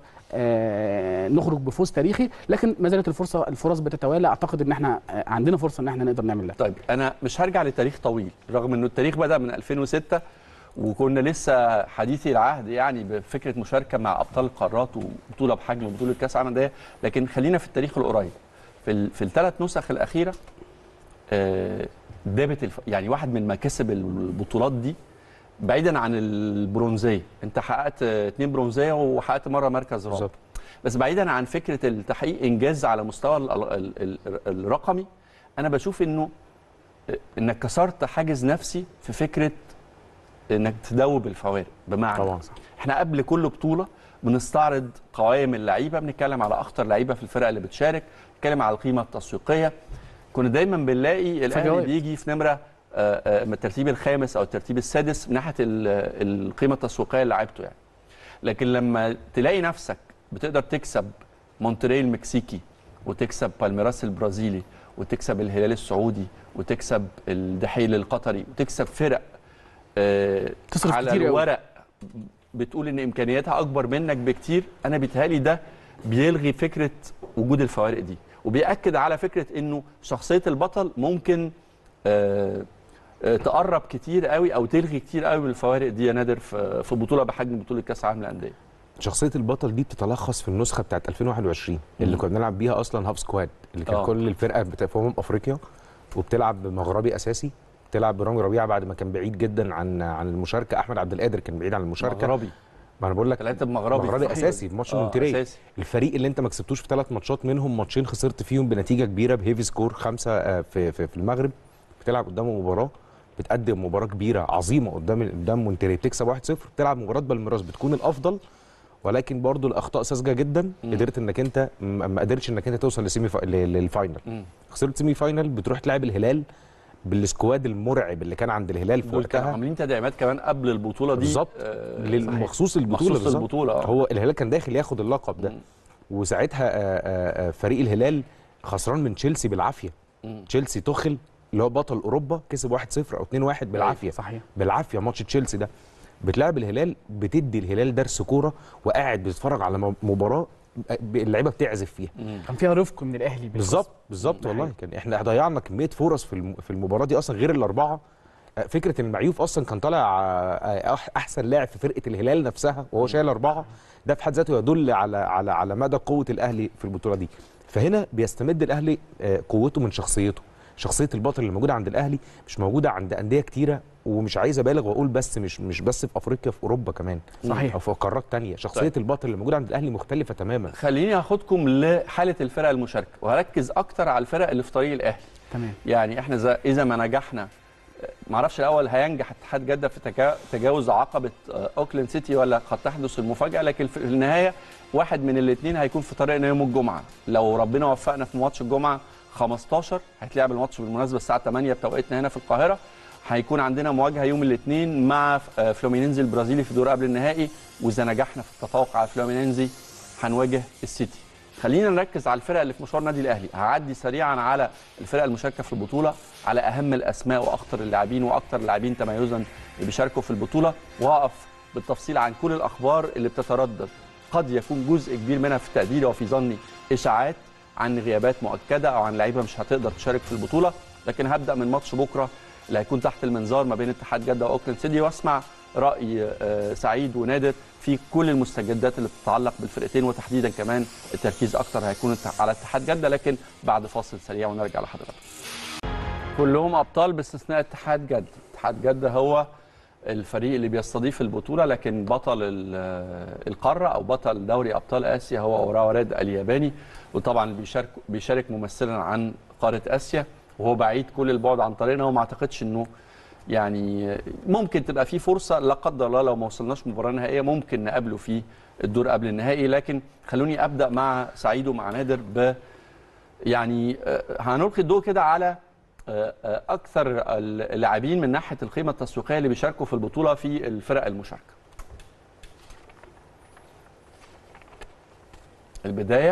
آه، نخرج بفوز تاريخي لكن ما زالت الفرصه الفرص بتتوالى اعتقد ان احنا آه، عندنا فرصه ان احنا نقدر نعمل ده طيب انا مش هرجع لتاريخ طويل رغم انه التاريخ بدا من 2006 وكنا لسه حديثي العهد يعني بفكره مشاركه مع ابطال القارات وبطوله بحجم بطوله كاس العالم ده لكن خلينا في التاريخ القريب في ال- في الثلاث نسخ الاخيره آه، دابت الف... يعني واحد من مكاسب البطولات دي بعيدا عن البرونزيه انت حققت اتنين برونزيه وحققت مره مركز رابع بالظبط. بس بعيدا عن فكره التحقيق انجاز على مستوى ال- ال- ال- الرقمي انا بشوف انه انك كسرت حاجز نفسي في فكره انك تدوب الفوارق بمعنى طبعا. احنا قبل كل بطوله بنستعرض قوائم اللعيبه بنتكلم على اخطر لعيبه في الفرق اللي بتشارك نتكلم على القيمه التسويقيه كنا دايما بنلاقي الاهلي فجوائز. بيجي في نمره آه، آه، من الترتيب الخامس او الترتيب السادس من ناحيه ال- القيمه التسويقيه لعيبته يعني لكن لما تلاقي نفسك بتقدر تكسب مونتري المكسيكي وتكسب بالميراس البرازيلي وتكسب الهلال السعودي وتكسب الدحيل القطري وتكسب فرق آه، تصرف على كتير أوي. الورق بتقول ان امكانياتها اكبر منك بكتير انا بيتهيألي ده بيلغي فكره وجود الفوارق دي وبيأكد على فكره انه شخصيه البطل ممكن آه، آه، تقرب كتير قوي او تلغي كتير قوي من الفوارق دي يا نادر في في بطوله بحجم بطوله كاس العالم للانديه شخصيه البطل دي بتتلخص في النسخه بتاعت 2021 اللي مم. كنا بنلعب بيها اصلا هاف سكواد اللي كان آه. كل الفرقه بتاع في امم افريقيا وبتلعب مغربي اساسي بتلعب برامي ربيعه بعد ما كان بعيد جدا عن عن المشاركه احمد عبد القادر كان بعيد عن المشاركه مغربي ما انا بقول لك ثلاثه مغربي مغربي صحيح. اساسي في ماتش آه، مونتري اساسي الفريق اللي انت ما كسبتوش في ثلاث ماتشات منهم ماتشين خسرت فيهم بنتيجه كبيره بهيفي سكور خمسه آه، في في, في المغرب بتلعب قدامه مباراه بتقدم مباراه كبيره عظيمه قدام قدام مونتري بتكسب 1-0 بتلعب مباراه بالميراس بتكون الافضل ولكن برضو الاخطاء ساذجه جدا مم. قدرت انك انت م- ما قدرتش انك انت توصل لسيمي فا... ل- للفاينل مم. خسرت سيمي فاينل بتروح تلعب الهلال بالسكواد المرعب اللي كان عند الهلال في دول كانوا وقتها عاملين تدعيمات كمان قبل البطوله دي بالظبط آه، لل- صحيح. مخصوص البطوله مخصوص بالظبط. البطوله آه. هو الهلال كان داخل ياخد اللقب ده مم. وساعتها آه، آه، آه، فريق الهلال خسران من تشيلسي بالعافيه مم. تشيلسي تخل اللي هو بطل اوروبا كسب 1-0 او 2-1 بالعافيه صحيح بالعافيه ماتش تشيلسي ده بتلعب الهلال بتدي الهلال درس كوره وقاعد بتتفرج على م- مباراه ب- اللعيبه بتعزف فيها مم. كان فيها رفق من الاهلي بالخصم. بالظبط بالظبط ده والله حقيقي. كان احنا ضيعنا كميه فرص في الم- في المباراه دي اصلا غير الاربعه آه، فكره ان المعيوف اصلا كان طالع آه، أح- احسن لاعب في فرقه الهلال نفسها وهو شايل اربعه ده في حد ذاته يدل على على على مدى قوه الاهلي في البطوله دي فهنا بيستمد الاهلي آه، قوته من شخصيته شخصيه البطل اللي موجوده عند الاهلي مش موجوده عند انديه كتيره ومش عايز ابالغ واقول بس مش مش بس في افريقيا في اوروبا كمان صحيح. او في قارات تانية شخصيه طيب. طيب. البطل اللي موجوده عند الاهلي مختلفه تماما خليني اخدكم لحاله الفرق المشاركه وهركز اكتر على الفرق اللي في طريق الاهلي تمام يعني احنا زي اذا ما نجحنا ما اعرفش الاول هينجح اتحاد جده في تجا- تجاوز عقبه آه، اوكلاند سيتي ولا قد تحدث المفاجاه لكن في النهايه واحد من الاثنين هيكون في طريقنا يوم الجمعه لو ربنا وفقنا في ماتش الجمعه 15 هيتلعب الماتش بالمناسبه الساعه 8 بتوقيتنا هنا في القاهره هيكون عندنا مواجهه يوم الاثنين مع آه، فلومينينزي البرازيلي في دور قبل النهائي واذا نجحنا في التفوق على فلومينينزي هنواجه السيتي خلينا نركز على الفرق اللي في مشوار النادي الاهلي هعدي سريعا على الفرق المشاركه في البطوله على اهم الاسماء واخطر اللاعبين واكثر اللاعبين تميزا اللي بيشاركوا في البطوله وهقف بالتفصيل عن كل الاخبار اللي بتتردد قد يكون جزء كبير منها في تقديري وفي ظني اشاعات عن غيابات مؤكده او عن لعيبه مش هتقدر تشارك في البطوله لكن هبدا من ماتش بكره اللي هيكون تحت المنظار ما بين اتحاد جده واوكلاند سيتي واسمع راي آه، سعيد ونادر في كل المستجدات اللي بتتعلق بالفرقتين وتحديدا كمان التركيز اكتر هيكون على اتحاد جده لكن بعد فاصل سريع ونرجع لحضراتكم. كلهم ابطال باستثناء اتحاد جده، اتحاد جده هو الفريق اللي بيستضيف البطوله لكن بطل ال- القاره او بطل دوري ابطال اسيا هو اوراوا ريد الياباني وطبعا بيشارك بيشارك ممثلا عن قاره اسيا وهو بعيد كل البعد عن طريقنا وما اعتقدش انه يعني ممكن تبقى في فرصه لا قدر الله لو ما وصلناش مباراه نهائيه ممكن نقابله في الدور قبل النهائي لكن خلوني ابدا مع سعيد ومع نادر ب يعني آه، هنلقي الضوء كده على آه، آه، اكثر اللاعبين من ناحيه القيمه التسويقيه اللي بيشاركوا في البطوله في الفرق المشاركه. البدايه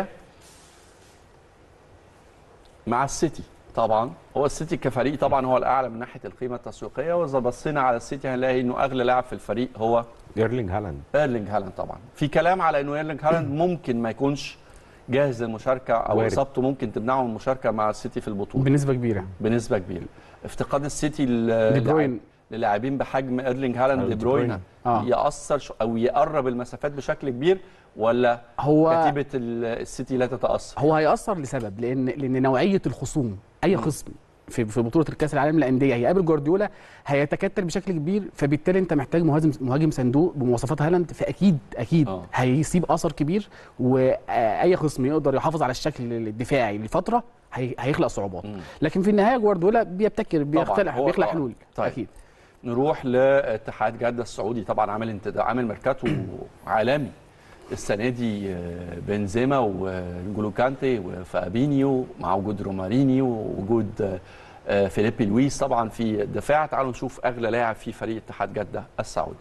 مع السيتي طبعا هو السيتي كفريق طبعا هو الاعلى من ناحيه القيمه التسويقيه واذا بصينا على السيتي هنلاقي انه اغلى لاعب في الفريق هو ايرلينج هالاند ايرلينج هالاند طبعا في كلام على انه ايرلينج هالاند ممكن ما يكونش جاهز للمشاركه او وارد. اصابته ممكن تمنعه من المشاركه مع السيتي في البطوله بنسبه كبيره بنسبه كبيره افتقاد السيتي دي بروين للاعبين بحجم ايرلينج هالاند أو دي دي بروين بروين. آه. ياثر شو- او يقرب المسافات بشكل كبير ولا هو كتيبه ال- السيتي لا تتاثر هو هيأثر لسبب لان لان نوعيه الخصوم اي خصم في في بطوله الكاس العالم للانديه هيقابل جوارديولا هيتكتل بشكل كبير فبالتالي انت محتاج مهاجم مهاجم صندوق بمواصفات هالاند فاكيد اكيد آه. هيسيب اثر كبير واي خصم يقدر يحافظ على الشكل الدفاعي لفتره هي- هيخلق صعوبات مم. لكن في النهايه جوارديولا بيبتكر بيخترع هو- بيخلق آه. حلول طيب. اكيد نروح لاتحاد جده السعودي طبعا عامل انتداب عامل ميركاتو عالمي السنه دي آه، بنزيما وجولو كانتي وفابينيو مع وجود رومارينيو ووجود آه، آه، فيليبي لويس طبعا في الدفاع تعالوا نشوف اغلى لاعب في فريق اتحاد جده السعودي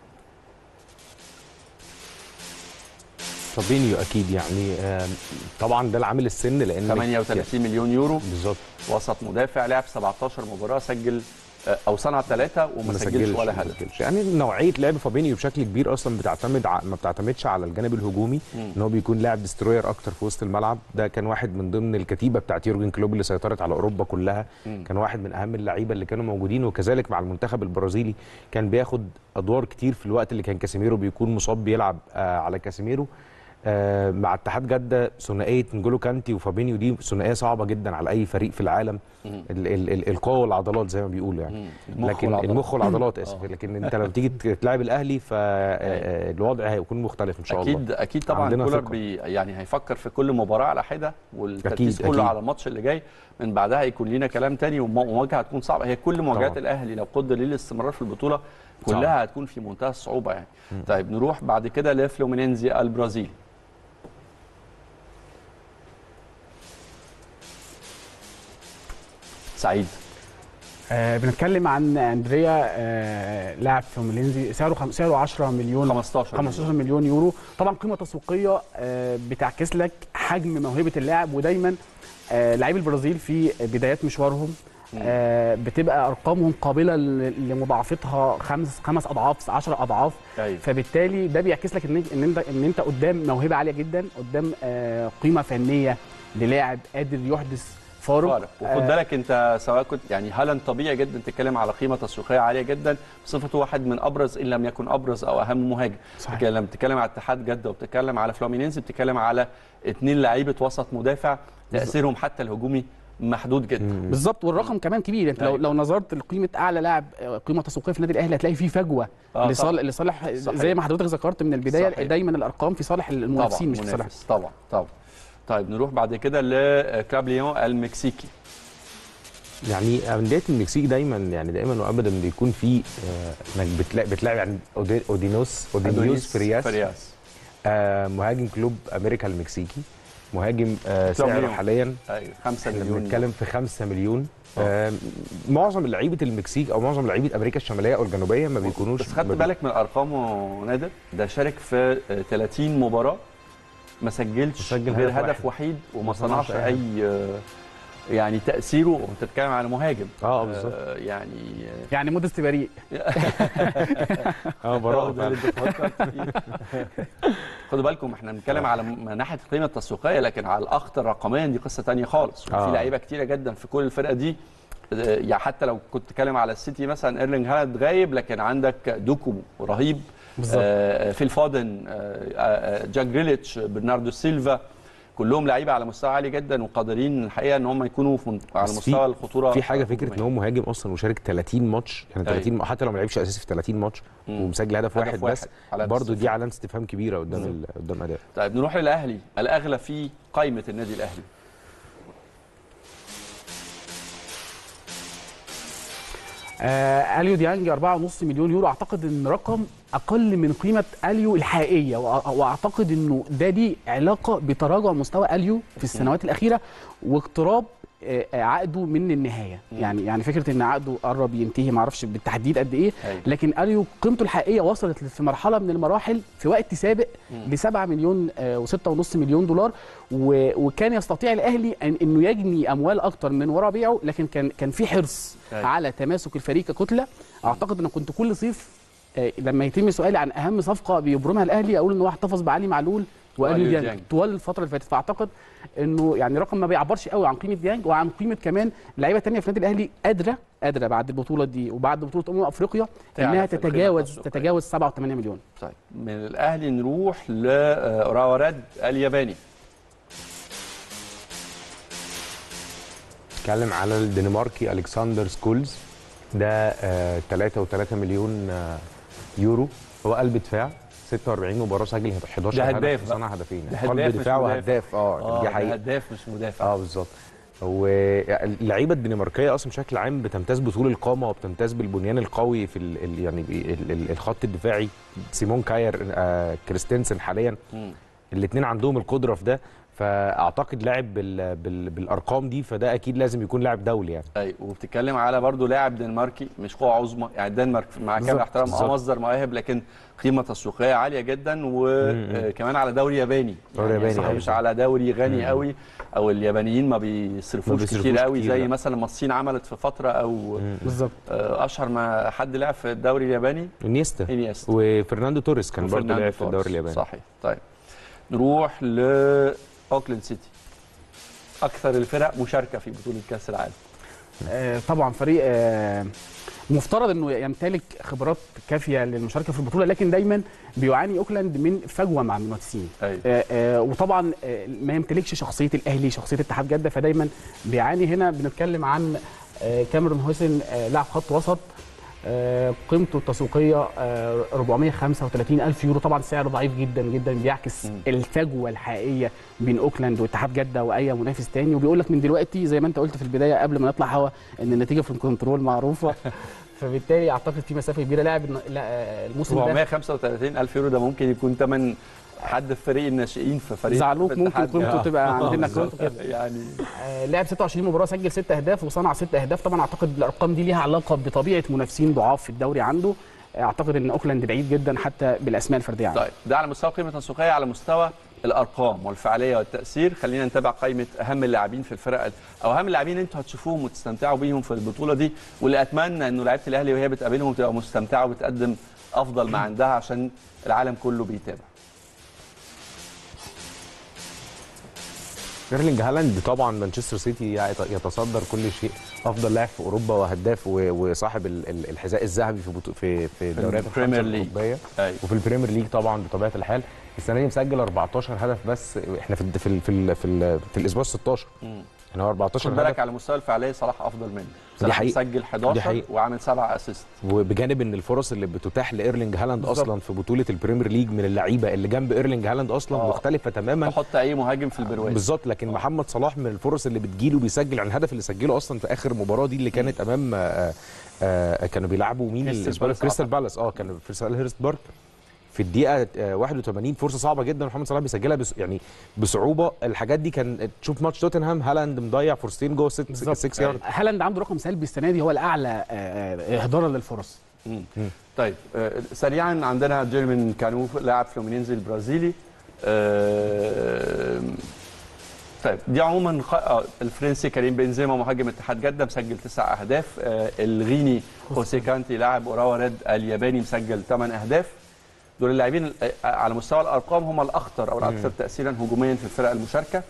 فابينيو اكيد يعني آم، طبعا ده العامل السن لان 38 مليون يورو بالظبط وسط مدافع لعب 17 مباراه سجل آه، او صنع ثلاثه وما سجلش ولا ما هدف سجلش. يعني نوعيه لعب فابينيو بشكل كبير اصلا بتعتمد ع... ما بتعتمدش على الجانب الهجومي مم. ان هو بيكون لاعب ديستروير اكتر في وسط الملعب ده كان واحد من ضمن الكتيبه بتاعت يورجن كلوب اللي سيطرت على اوروبا كلها مم. كان واحد من اهم اللعيبه اللي كانوا موجودين وكذلك مع المنتخب البرازيلي كان بياخد ادوار كتير في الوقت اللي كان كاسيميرو بيكون مصاب بيلعب آه على كاسيميرو آه مع اتحاد جده ثنائيه نجولو كانتي وفابينيو دي ثنائيه صعبه جدا على اي فريق في العالم مم. ال ال ال القوه والعضلات زي ما بيقولوا يعني مم. المخ لكن والعضلات. المخ والعضلات اسف آه. لكن انت لما تيجي تلعب الاهلي فالوضع هيكون مختلف ان شاء الله اكيد اكيد طبعا عندنا كولر ثقة. بي يعني هيفكر في كل مباراه على حده والتركيز أكيد، كله أكيد. على الماتش اللي جاي من بعدها هيكون لينا كلام تاني وم- ومواجهه هتكون صعبه هي كل مواجهات طبعاً. الاهلي لو قدر ليه الاستمرار في البطوله صعب. كلها هتكون في منتهى الصعوبه يعني طيب نروح بعد كده لفلومينينزي البرازيلي سعيد آه بنتكلم عن اندريا آه لاعب فلومينينزي سعره خم... سعره 10 مليون 15 15 مليون يورو طبعا قيمه تسويقيه آه بتعكس لك حجم موهبه اللاعب ودايما آه لعيب البرازيل في بدايات مشوارهم آه بتبقى ارقامهم قابله ل- لمضاعفتها خمس خمس اضعاف 10 اضعاف ايوه فبالتالي ده بيعكس لك ان ان انت ان انت قدام موهبه عاليه جدا قدام آه قيمه فنيه للاعب قادر يحدث فارق فارق وخد بالك انت سواء كنت يعني هالاند طبيعي جدا تتكلم على قيمه تسويقيه عاليه جدا بصفته واحد من ابرز ان لم يكن ابرز او اهم مهاجم صحيح. لكن لما بتتكلم على اتحاد جده وبتتكلم على فلومينينزي بتتكلم على اثنين لعيبه وسط مدافع تاثيرهم حتى الهجومي محدود جدا بالظبط والرقم كمان كبير انت لو أيوة. لو نظرت لقيمه اعلى لاعب آه، قيمه تسويقيه في النادي الاهلي هتلاقي فيه فجوه آه، لصالح لصالح صحيح. زي ما حضرتك ذكرت من البدايه صحيح. دايما الارقام في صالح طبعا المنافسين مش في صالح منافس طبعا طبعا طيب نروح بعد كده لكلاب ليون المكسيكي يعني انديه المكسيك دايما يعني دايما وابدا بيكون في آه، انك بتلاقي بتلاعب يعني أودي- اودينوس اودينيوس فرياس فرياس آه مهاجم كلوب امريكا المكسيكي مهاجم آه كلوب سعره ليون. حاليا ايوه 5 احنا مليون بنتكلم في 5 مليون آه معظم لعيبه المكسيك او معظم لعيبه امريكا الشماليه او الجنوبيه ما بيكونوش بس خدت ما بي- بالك من ارقامه نادر ده شارك في آه، 30 مباراه ما سجلش مسجل غير هدف هدف واحد. وحيد وما ما صنعش صنعش أي اي آه، يعني تاثيره وانت بتتكلم على مهاجم اه بالظبط آه، يعني يعني مودست بريء اه هو براءه ده اللي فعلا. انت فكرت فيه. خدوا بالكم احنا بنتكلم على من ناحيه القيمه التسويقيه لكن على الاخطر رقميا دي قصه تانية خالص وفي آه. لعيبه كتيره جدا في كل الفرقه دي آه، يعني حتى لو كنت تتكلم على السيتي مثلا ايرلينج هالاند غايب لكن عندك دوكو رهيب بالظبط. آه، فيل فودن آه، آه، جاك جريليتش برناردو سيلفا كلهم لعيبه على مستوى عالي جدا وقادرين الحقيقه ان هم يكونوا في على بس مستوى الخطوره في حاجه فكره ان الهجومية. هو مهاجم اصلا وشارك 30 ماتش يعني أيوة. 30 حتى لو ما لعبش اساسي في 30 ماتش مم. ومسجل هدف, هدف واحد, واحد بس علامة برضه دي استفهام. علامه استفهام كبيره قدام ال- قدام اداء طيب نروح للاهلي الاغلى في قائمه النادي الاهلي آه اليو ديانج 4.5 مليون يورو اعتقد ان رقم اقل من قيمه اليو الحقيقيه وأ- واعتقد انه ده دي علاقه بتراجع مستوى اليو في السنوات الاخيره واقتراب آه، آه، عقده من النهايه يعني يعني فكره ان عقده قرب ينتهي ما اعرفش بالتحديد قد ايه أيوة. لكن اليو قيمته الحقيقيه وصلت في مرحله من المراحل في وقت سابق ل 7 مليون و6.5 مليون دولار و- وكان يستطيع الاهلي أن انه يجني اموال اكتر من وراء بيعه لكن كان كان في حرص أيوة. على تماسك الفريق ككتله اعتقد ان كنت كل صيف آه، لما يتم سؤالي عن اهم صفقه بيبرمها الاهلي اقول ان هو احتفظ بعلي معلول وأليو واليو ديانج. ديانج طوال الفتره اللي فاتت فاعتقد انه يعني رقم ما بيعبرش قوي عن قيمه ديانج وعن قيمه كمان لعيبه تانية في النادي الاهلي قادره قادره بعد البطوله دي وبعد بطوله امم افريقيا انها تعرف القيمة تتجاوز التسويقية. تتجاوز 7 و8 مليون طيب من الاهلي نروح لراوراد الياباني بنتكلم على الدنماركي الكسندر سكولز ده 3 و3 مليون آه، يورو هو قلب دفاع 46 مباراه سجل 11 ده هدف هداف وصنع هدفين ده قلب هداف مش دفاع مدافع. وهداف اه دي ده حقيقه هداف مش مدافع اه بالظبط واللعيبه الدنماركيه اصلا بشكل عام بتمتاز بطول القامه وبتمتاز بالبنيان القوي في ال ال يعني ال- ال- الخط الدفاعي سيمون كاير آه كريستنسن حاليا مم. الاثنين عندهم القدره في ده فاعتقد لاعب بال بال بالارقام دي فده اكيد لازم يكون لاعب دولي يعني اي وبتتكلم على برضو لاعب دنماركي مش قوه عظمى يعني الدنمارك مع كامل بالظبط، احترام اه بالظبط. مصدر مواهب لكن قيمه تسويقيه عاليه جدا وكمان على دوري ياباني دوري يعني ياباني، صحيح أيوة. مش على دوري غني قوي او اليابانيين ما بيصرفوش, ما بيصرفوش كتير قوي كتير، زي لا. مثلا ما الصين عملت في فتره او بالظبط آه، اشهر ما حد لعب في الدوري الياباني انيستا انيستا وفرناندو توريس كان برضه وفرناندو لعب في الدوري توريس. الياباني صحيح طيب نروح لاوكلاند سيتي اكثر الفرق مشاركه في بطوله كاس العالم آه، طبعا فريق آه، مفترض انه يمتلك خبرات كافيه للمشاركه في البطوله لكن دايما بيعاني اوكلاند من فجوه مع المنافسين ايوه آه، آه، وطبعا آه، ما يمتلكش شخصيه الاهلي شخصيه اتحاد جده فدايما بيعاني هنا بنتكلم عن آه، كاميرون حسن آه، لاعب خط وسط آه، قيمته التسويقيه آه، 435 الف يورو طبعا سعر ضعيف جدا جدا بيعكس مم. الفجوه الحقيقيه بين اوكلاند واتحاد جده واي منافس تاني وبيقول لك من دلوقتي زي ما انت قلت في البدايه قبل ما نطلع هوا ان النتيجه في الكنترول معروفه فبالتالي اعتقد في مسافه كبيره لاعب الن- لا، آه، الموسم ده 435 الف يورو ده ممكن يكون ثمن حد في فريق الناشئين في فريق زعلوك في ممكن اتحاد قيمته جدة. تبقى عندنا بالظبط. قيمته كده يعني آه، لعب 26 مباراه سجل 6 اهداف وصنع 6 اهداف طبعا اعتقد الارقام دي ليها علاقه بطبيعه منافسين ضعاف في الدوري عنده اعتقد ان اوكلاند بعيد جدا حتى بالاسماء الفرديه عنده طيب ده على مستوى القيمه التسويقيه على مستوى الارقام والفعاليه والتاثير خلينا نتابع قائمه اهم اللاعبين في الفرق او اهم اللاعبين انتوا هتشوفوهم وتستمتعوا بيهم في البطوله دي واللي اتمنى انه لعيبه الاهلي وهي بتقابلهم تبقى مستمتعه وبتقدم افضل ما عندها عشان العالم كله بيتابع ايرلينج هالاند طبعا مانشستر سيتي يت- يتصدر كل شيء افضل لاعب في اوروبا وهداف و- وصاحب ال- ال- الحذاء الذهبي في بطو في في الدوريات البريمير الخمسه ليج. الاوروبيه ايوه وفي البريمير ليج طبعا بطبيعه الحال السنه دي مسجل 14 هدف بس احنا في ال- في ال- في ال- في, ال- في الاسبوع ال 16 مم. يعني هو 14 خد بالك هدف على مستوى الفعاليه صلاح افضل منه صلاح حقيقة. مسجل دي 11 حقيقة. وعامل 7 اسيست وبجانب ان الفرص اللي بتتاح لايرلينج هالاند بالظبط. اصلا في بطوله البريمير ليج من اللعيبه اللي جنب ايرلينج هالاند اصلا آه. مختلفه تماما تحط اي مهاجم في البرواز بالظبط لكن محمد صلاح من الفرص اللي بتجيله بيسجل عن الهدف اللي سجله اصلا في اخر مباراه دي اللي كانت امام آه، آه، كانوا بيلعبوا مين كريستال الاسبوع بالاس كريستال أعتقد. بالاس اه كان في سالهيرست بارك في الدقيقه آه، 81 فرصه صعبه جدا محمد صلاح بيسجلها بس يعني بصعوبه الحاجات دي كان تشوف ماتش توتنهام هالاند مضيع فرصتين جوه 6 بالظبط. 6 يارد هالاند عنده رقم سلبي السنه دي هو الاعلى آه، آه، اهدارا للفرص مم. طيب آه، سريعا عندنا جيرمين كانو لاعب فلومينينزي البرازيلي آه، طيب دي عموما خ... آه، الفرنسي كريم بنزيما مهاجم اتحاد جده مسجل تسع اهداف آه، الغيني خوسي كانتي لاعب اوراوا ريد الياباني مسجل ثمان اهداف دول اللاعبين ال- آه، على مستوى الارقام هم الاخطر او الاكثر تاثيرا هجوميا في الفرق المشاركه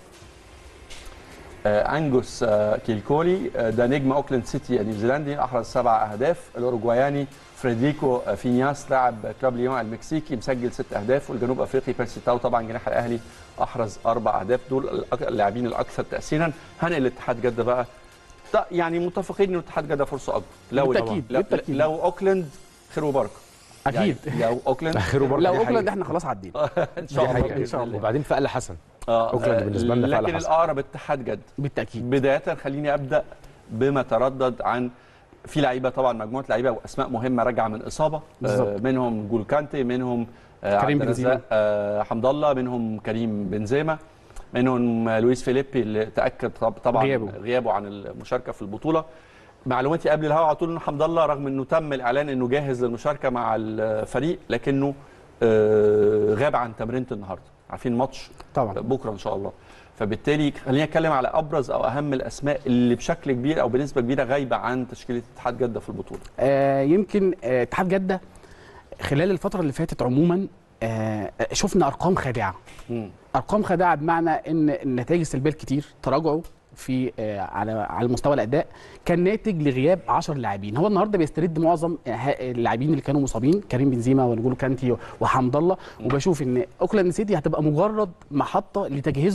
آه، انجوس آه، كيلكولي آه، ده نجم اوكلاند سيتي النيوزيلندي احرز سبع اهداف الاوروجواياني فريدريكو آه، فينياس لاعب كلاب ليون المكسيكي مسجل ست اهداف والجنوب افريقي بيرسي تاو طبعا جناح الاهلي احرز اربع اهداف دول الأك- اللاعبين الاكثر تاثيرا هنقل اتحاد جده بقى ط- يعني متفقين ان اتحاد جده فرصه اكبر لو بالتأكيد، لو, بالتأكيد. لو اوكلاند خير وبركه اكيد يعني لو اوكلاند خير وبركه لو دي اوكلاند حقيقة. احنا خلاص عدينا ان شاء دي الله حقيقة. بإذن الله. الله. وبعدين فقل حسن آه، أوكلاند آه، بالنسبة لنا فعلا لكن حسن. الاقرب اتحاد جده بالتاكيد بدايه خليني ابدا بما تردد عن في لعيبه طبعا مجموعه لعيبه واسماء مهمه راجعه من اصابه آه بالظبط. منهم جول كانتي منهم آه كريم عبد بنزيما. الرزاق آه حمد الله منهم كريم بنزيما منهم آه، لويس فيليبي اللي تاكد طب- طبعا غيابه. غيابه عن المشاركه في البطوله معلوماتي قبل الهوا على طول ان حمد الله رغم انه تم الاعلان انه جاهز للمشاركه مع الفريق لكنه آه غاب عن تمرينه النهارده عارفين ماتش طبعا بكره ان شاء الله فبالتالي خلينا نتكلم على ابرز او اهم الاسماء اللي بشكل كبير او بنسبه كبيره غايبه عن تشكيله اتحاد جده في البطوله آه، يمكن آه، اتحاد جده خلال الفتره اللي فاتت عموما آه، شفنا ارقام خادعه ارقام خادعه بمعنى ان النتائج السلبيه الكتير تراجعوا في آه، على على مستوى الاداء كان ناتج لغياب 10 لاعبين هو النهارده بيسترد معظم آه، ها- اللاعبين اللي كانوا مصابين كريم بنزيما ونجولو كانتي وحمد الله وبشوف ان اوكلاند سيتي هتبقى مجرد محطه لتجهيزهم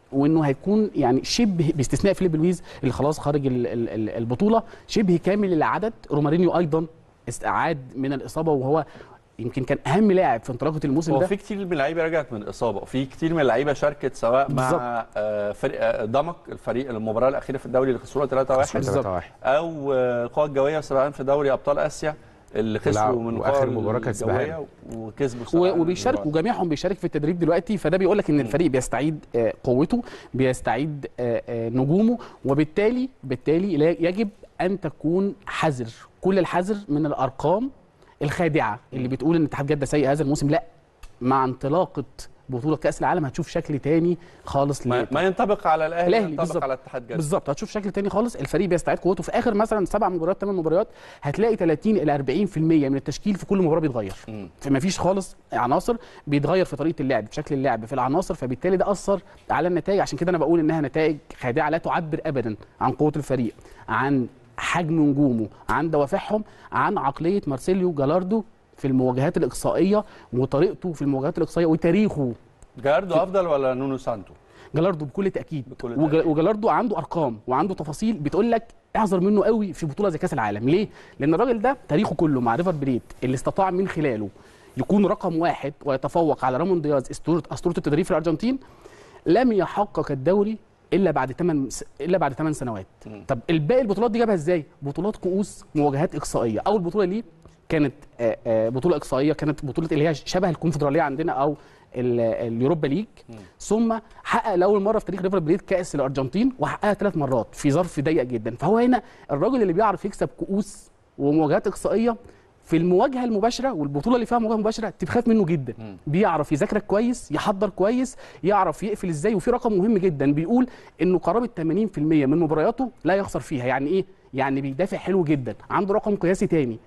وانه هيكون يعني شبه باستثناء فيليب لويز اللي خلاص خارج ال- ال- ال- البطوله شبه كامل العدد رومارينيو ايضا استعاد من الاصابه وهو يمكن كان اهم لاعب في انطلاقه الموسم هو ده في كتير من اللعيبه رجعت من اصابه وفي كتير من اللعيبه شاركت سواء بالظبط. مع آه، فريق آه، دمك الفريق المباراه الاخيره في الدوري اللي خسروها 3-1 بالظبط. 3-1 او آه، القوى الجويه سواء في دوري ابطال اسيا اللي خسروا من وآخر القوى مباراة كانت الجوية سبهان. وكسبوا و- سبهان وبيشارك المباراة. وجميعهم بيشارك في التدريب دلوقتي فده بيقول لك ان الفريق بيستعيد آه، قوته بيستعيد آه، آه، نجومه وبالتالي بالتالي لا- يجب ان تكون حذر كل الحذر من الارقام الخادعه اللي بتقول ان اتحاد جده سيء هذا الموسم لا مع انطلاقه بطوله كاس العالم هتشوف شكل تاني خالص ما, ل- ما ينطبق على الاهلي الأهلي ينطبق بالظبط. على اتحاد جده بالظبط هتشوف شكل تاني خالص الفريق بيستعيد قوته في اخر مثلا سبع مباريات ثمان مباريات هتلاقي 30 الى 40% من التشكيل في كل مباراه بيتغير مم. فما فيش خالص عناصر بيتغير في طريقه اللعب في شكل اللعب في العناصر فبالتالي ده اثر على النتائج عشان كده انا بقول انها نتائج خادعه لا تعبر ابدا عن قوه الفريق عن حجم نجومه عن دوافعهم عن عقليه مارسيليو جالاردو في المواجهات الاقصائيه وطريقته في المواجهات الاقصائيه وتاريخه جاردو افضل ولا نونو سانتو جالاردو بكل تاكيد بكل وج- تأكيد. وجالاردو عنده ارقام وعنده تفاصيل بتقول لك احذر منه قوي في بطوله زي كاس العالم ليه لان الراجل ده تاريخه كله مع ريفر بليت اللي استطاع من خلاله يكون رقم واحد ويتفوق على رامون دياز اسطوره اسطوره التدريب في الارجنتين لم يحقق الدوري الا بعد 8 الا بعد 8 سنوات مم. طب الباقي البطولات دي جابها ازاي بطولات كؤوس مواجهات اقصائيه اول بطوله ليه كانت آه، آه، بطوله اقصائيه كانت بطوله اللي هي شبه الكونفدراليه عندنا او ال- اليوروبا ليج ثم حقق لاول مره في تاريخ ريفر بليت كاس الارجنتين وحققها ثلاث مرات في ظرف ضيق جدا فهو هنا الراجل اللي بيعرف يكسب كؤوس ومواجهات اقصائيه في المواجهه المباشره والبطوله اللي فيها مواجهه مباشره تبخاف منه جدا مم. بيعرف يذاكرك كويس يحضر كويس يعرف يقفل ازاي وفي رقم مهم جدا بيقول انه قرابه 80% من مبارياته لا يخسر فيها يعني ايه يعني بيدافع حلو جدا عنده رقم قياسي تاني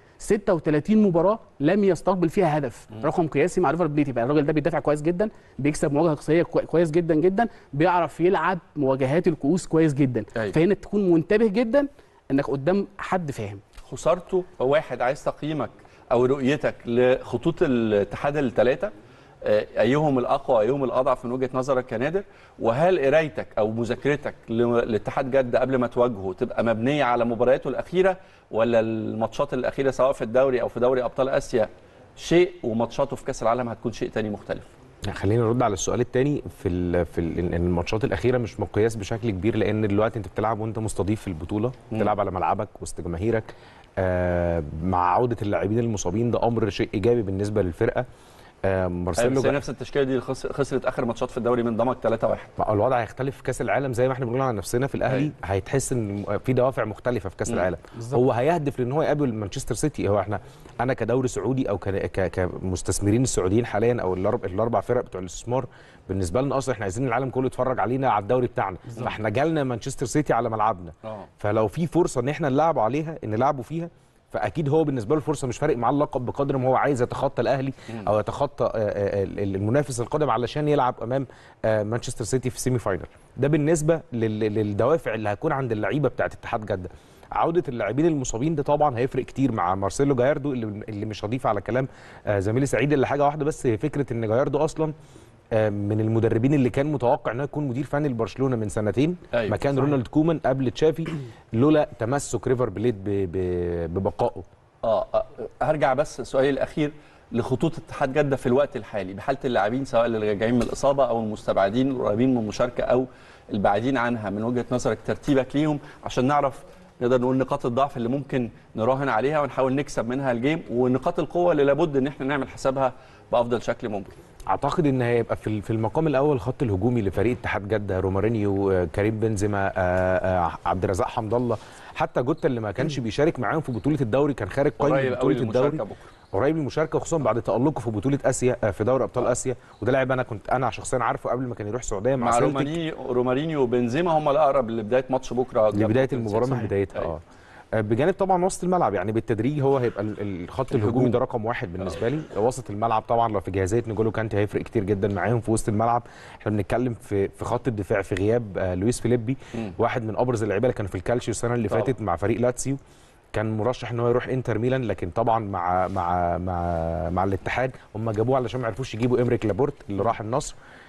36 مباراه لم يستقبل فيها هدف رقم قياسي مع ريفر بليت يبقى الراجل ده بيدافع كويس جدا بيكسب مواجهه اقصائيه كوي- كويس جدا جدا بيعرف يلعب مواجهات الكؤوس كويس جدا أيوة. فهنا تكون منتبه جدا انك قدام حد فاهم خسارته واحد عايز تقييمك او رؤيتك لخطوط الاتحاد الثلاثه آه، ايهم الاقوى ايهم الاضعف من وجهه نظرك يا نادر وهل قرايتك او مذاكرتك ل- لاتحاد جده قبل ما تواجهه تبقى مبنيه على مبارياته الاخيره ولا الماتشات الاخيره سواء في الدوري او في دوري ابطال اسيا شيء وماتشاته في كاس العالم هتكون شيء تاني مختلف خلينا نرد على السؤال الثاني في ال في ال إن الماتشات الاخيره مش مقياس بشكل كبير لان دلوقتي انت بتلعب وانت مستضيف في البطوله بتلعب على ملعبك وسط جماهيرك آه مع عوده اللاعبين المصابين ده امر شيء ايجابي بالنسبه للفرقه آه مارسيلو بس هي جا- نفس التشكيله دي خس- خسرت اخر ماتشات في الدوري من ضمك 3-1 ما الوضع هيختلف في كاس العالم زي ما احنا بنقول على نفسنا في الاهلي أيوة. هيتحس ان في دوافع مختلفه في كاس مم. العالم بالظبط. هو هيهدف لان هو يقابل مانشستر سيتي هو احنا انا كدوري سعودي او ك- ك- كمستثمرين السعوديين حاليا او الأرب- الاربع فرق بتوع الاستثمار بالنسبه لنا اصلا احنا عايزين العالم كله يتفرج علينا على الدوري بتاعنا فاحنا جالنا مانشستر سيتي على ملعبنا اه فلو في فرصه ان احنا نلعب عليها ان نلعبوا فيها فاكيد هو بالنسبه له الفرصه مش فارق معاه اللقب بقدر ما هو عايز يتخطى الاهلي او يتخطى آه، آه، المنافس القادم علشان يلعب امام آه، مانشستر سيتي في السيمي فاينل ده بالنسبه لل- للدوافع اللي هتكون عند اللعيبه بتاعت اتحاد جده عوده اللاعبين المصابين ده طبعا هيفرق كتير مع مارسيلو جايردو اللي, اللي مش هضيف على كلام آه، زميلي سعيد الا حاجه واحده بس هي فكره ان جايردو اصلا آه، من المدربين اللي كان متوقع انه يكون مدير فني لبرشلونه من سنتين أيوة، مكان صحيح. رونالد كومان قبل تشافي لولا تمسك ريفر بليت ب- ب- ببقائه اه آه، هرجع بس سؤالي الاخير لخطوط اتحاد جده في الوقت الحالي بحاله اللاعبين سواء اللي راجعين من الاصابه او المستبعدين القريبين من المشاركه او البعيدين عنها من وجهه نظرك ترتيبك ليهم عشان نعرف نقدر نقول نقاط الضعف اللي ممكن نراهن عليها ونحاول نكسب منها الجيم ونقاط القوه اللي لابد ان احنا نعمل حسابها بافضل شكل ممكن اعتقد ان هيبقى في في المقام الاول الخط الهجومي لفريق اتحاد جده رومارينيو آه، كريم بنزيما آه، آه، عبد الرزاق حمد الله حتى جوتا اللي ما كانش بيشارك معاهم في بطوله الدوري كان خارج قريب قائمه قوي بطوله الدوري للمشاركه بكره قريب من المشاركه خصوصا بعد تالقه في بطوله اسيا آه، في دوري ابطال اسيا وده لاعب انا كنت انا شخصيا عارفه قبل ما كان يروح السعوديه مع, مع سيلتيك رومانينيو رومارينيو وبنزيما هم الاقرب لبدايه ماتش بكره لبدايه المباراه من صحيح. بدايتها أيوة. اه آه، بجانب طبعا وسط الملعب يعني بالتدريج هو هيبقى ال- الخط الهجومي الهجوم. ده رقم واحد بالنسبه لي وسط الملعب طبعا لو في جاهزيه نجولو كانتي هيفرق كتير جدا معاهم في وسط الملعب احنا بنتكلم في في خط الدفاع في غياب آه، لويس فيليبي مم. واحد من ابرز اللعيبه اللي كانوا في الكالشيو السنه اللي طبعا. فاتت مع فريق لاتسيو كان مرشح ان هو يروح انتر ميلان لكن طبعا مع مع مع مع الاتحاد هم جابوه علشان ما عرفوش يجيبوا امريك لابورت اللي راح النصر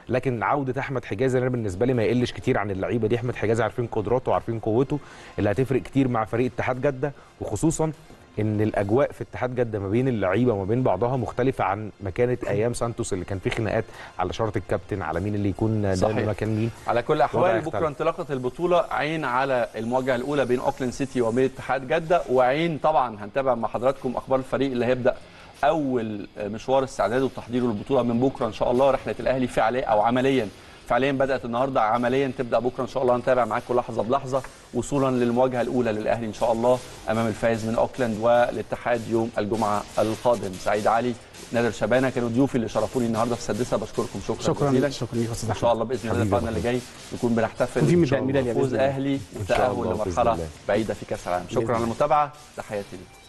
لكن عوده احمد حجازي انا بالنسبه لي ما يقلش كتير عن اللعيبه دي احمد حجازي عارفين قدراته وعارفين قوته اللي هتفرق كتير مع فريق اتحاد جده وخصوصا ان الاجواء في اتحاد جده ما بين اللعيبه وما بين بعضها مختلفه عن مكانه ايام سانتوس اللي كان فيه خناقات على شرط الكابتن على مين اللي يكون ده صحيح. مكان مين على كل وضع الاحوال يختلف. بكره انطلاقه البطوله عين على المواجهه الاولى بين اوكلاند سيتي وبين اتحاد جده وعين طبعا هنتابع مع حضراتكم اخبار الفريق اللي هيبدا اول مشوار استعداد وتحضيره للبطوله من بكره ان شاء الله رحله الاهلي فعليا او عمليا فعليا بدات النهارده عمليا تبدا بكره ان شاء الله هنتابع معاكم لحظه بلحظه وصولا للمواجهه الاولى للاهلي ان شاء الله امام الفائز من اوكلاند والاتحاد يوم الجمعه القادم سعيد علي نادر شبانه كانوا ضيوفي اللي شرفوني النهارده في السادسه بشكركم شكرا, شكرا جزيلا شكرا ليك يا استاذ ان شاء احمد الله باذن الله حبيبي لقاءنا اللي جاي نكون بنحتفل وفي إن شاء الله ميدالية فوز بإذن الله. اهلي إن شاء وتاهل الله بإذن لمرحله الله. بعيده في كاس العالم بإذن شكرا على الله. المتابعه تحياتي لكم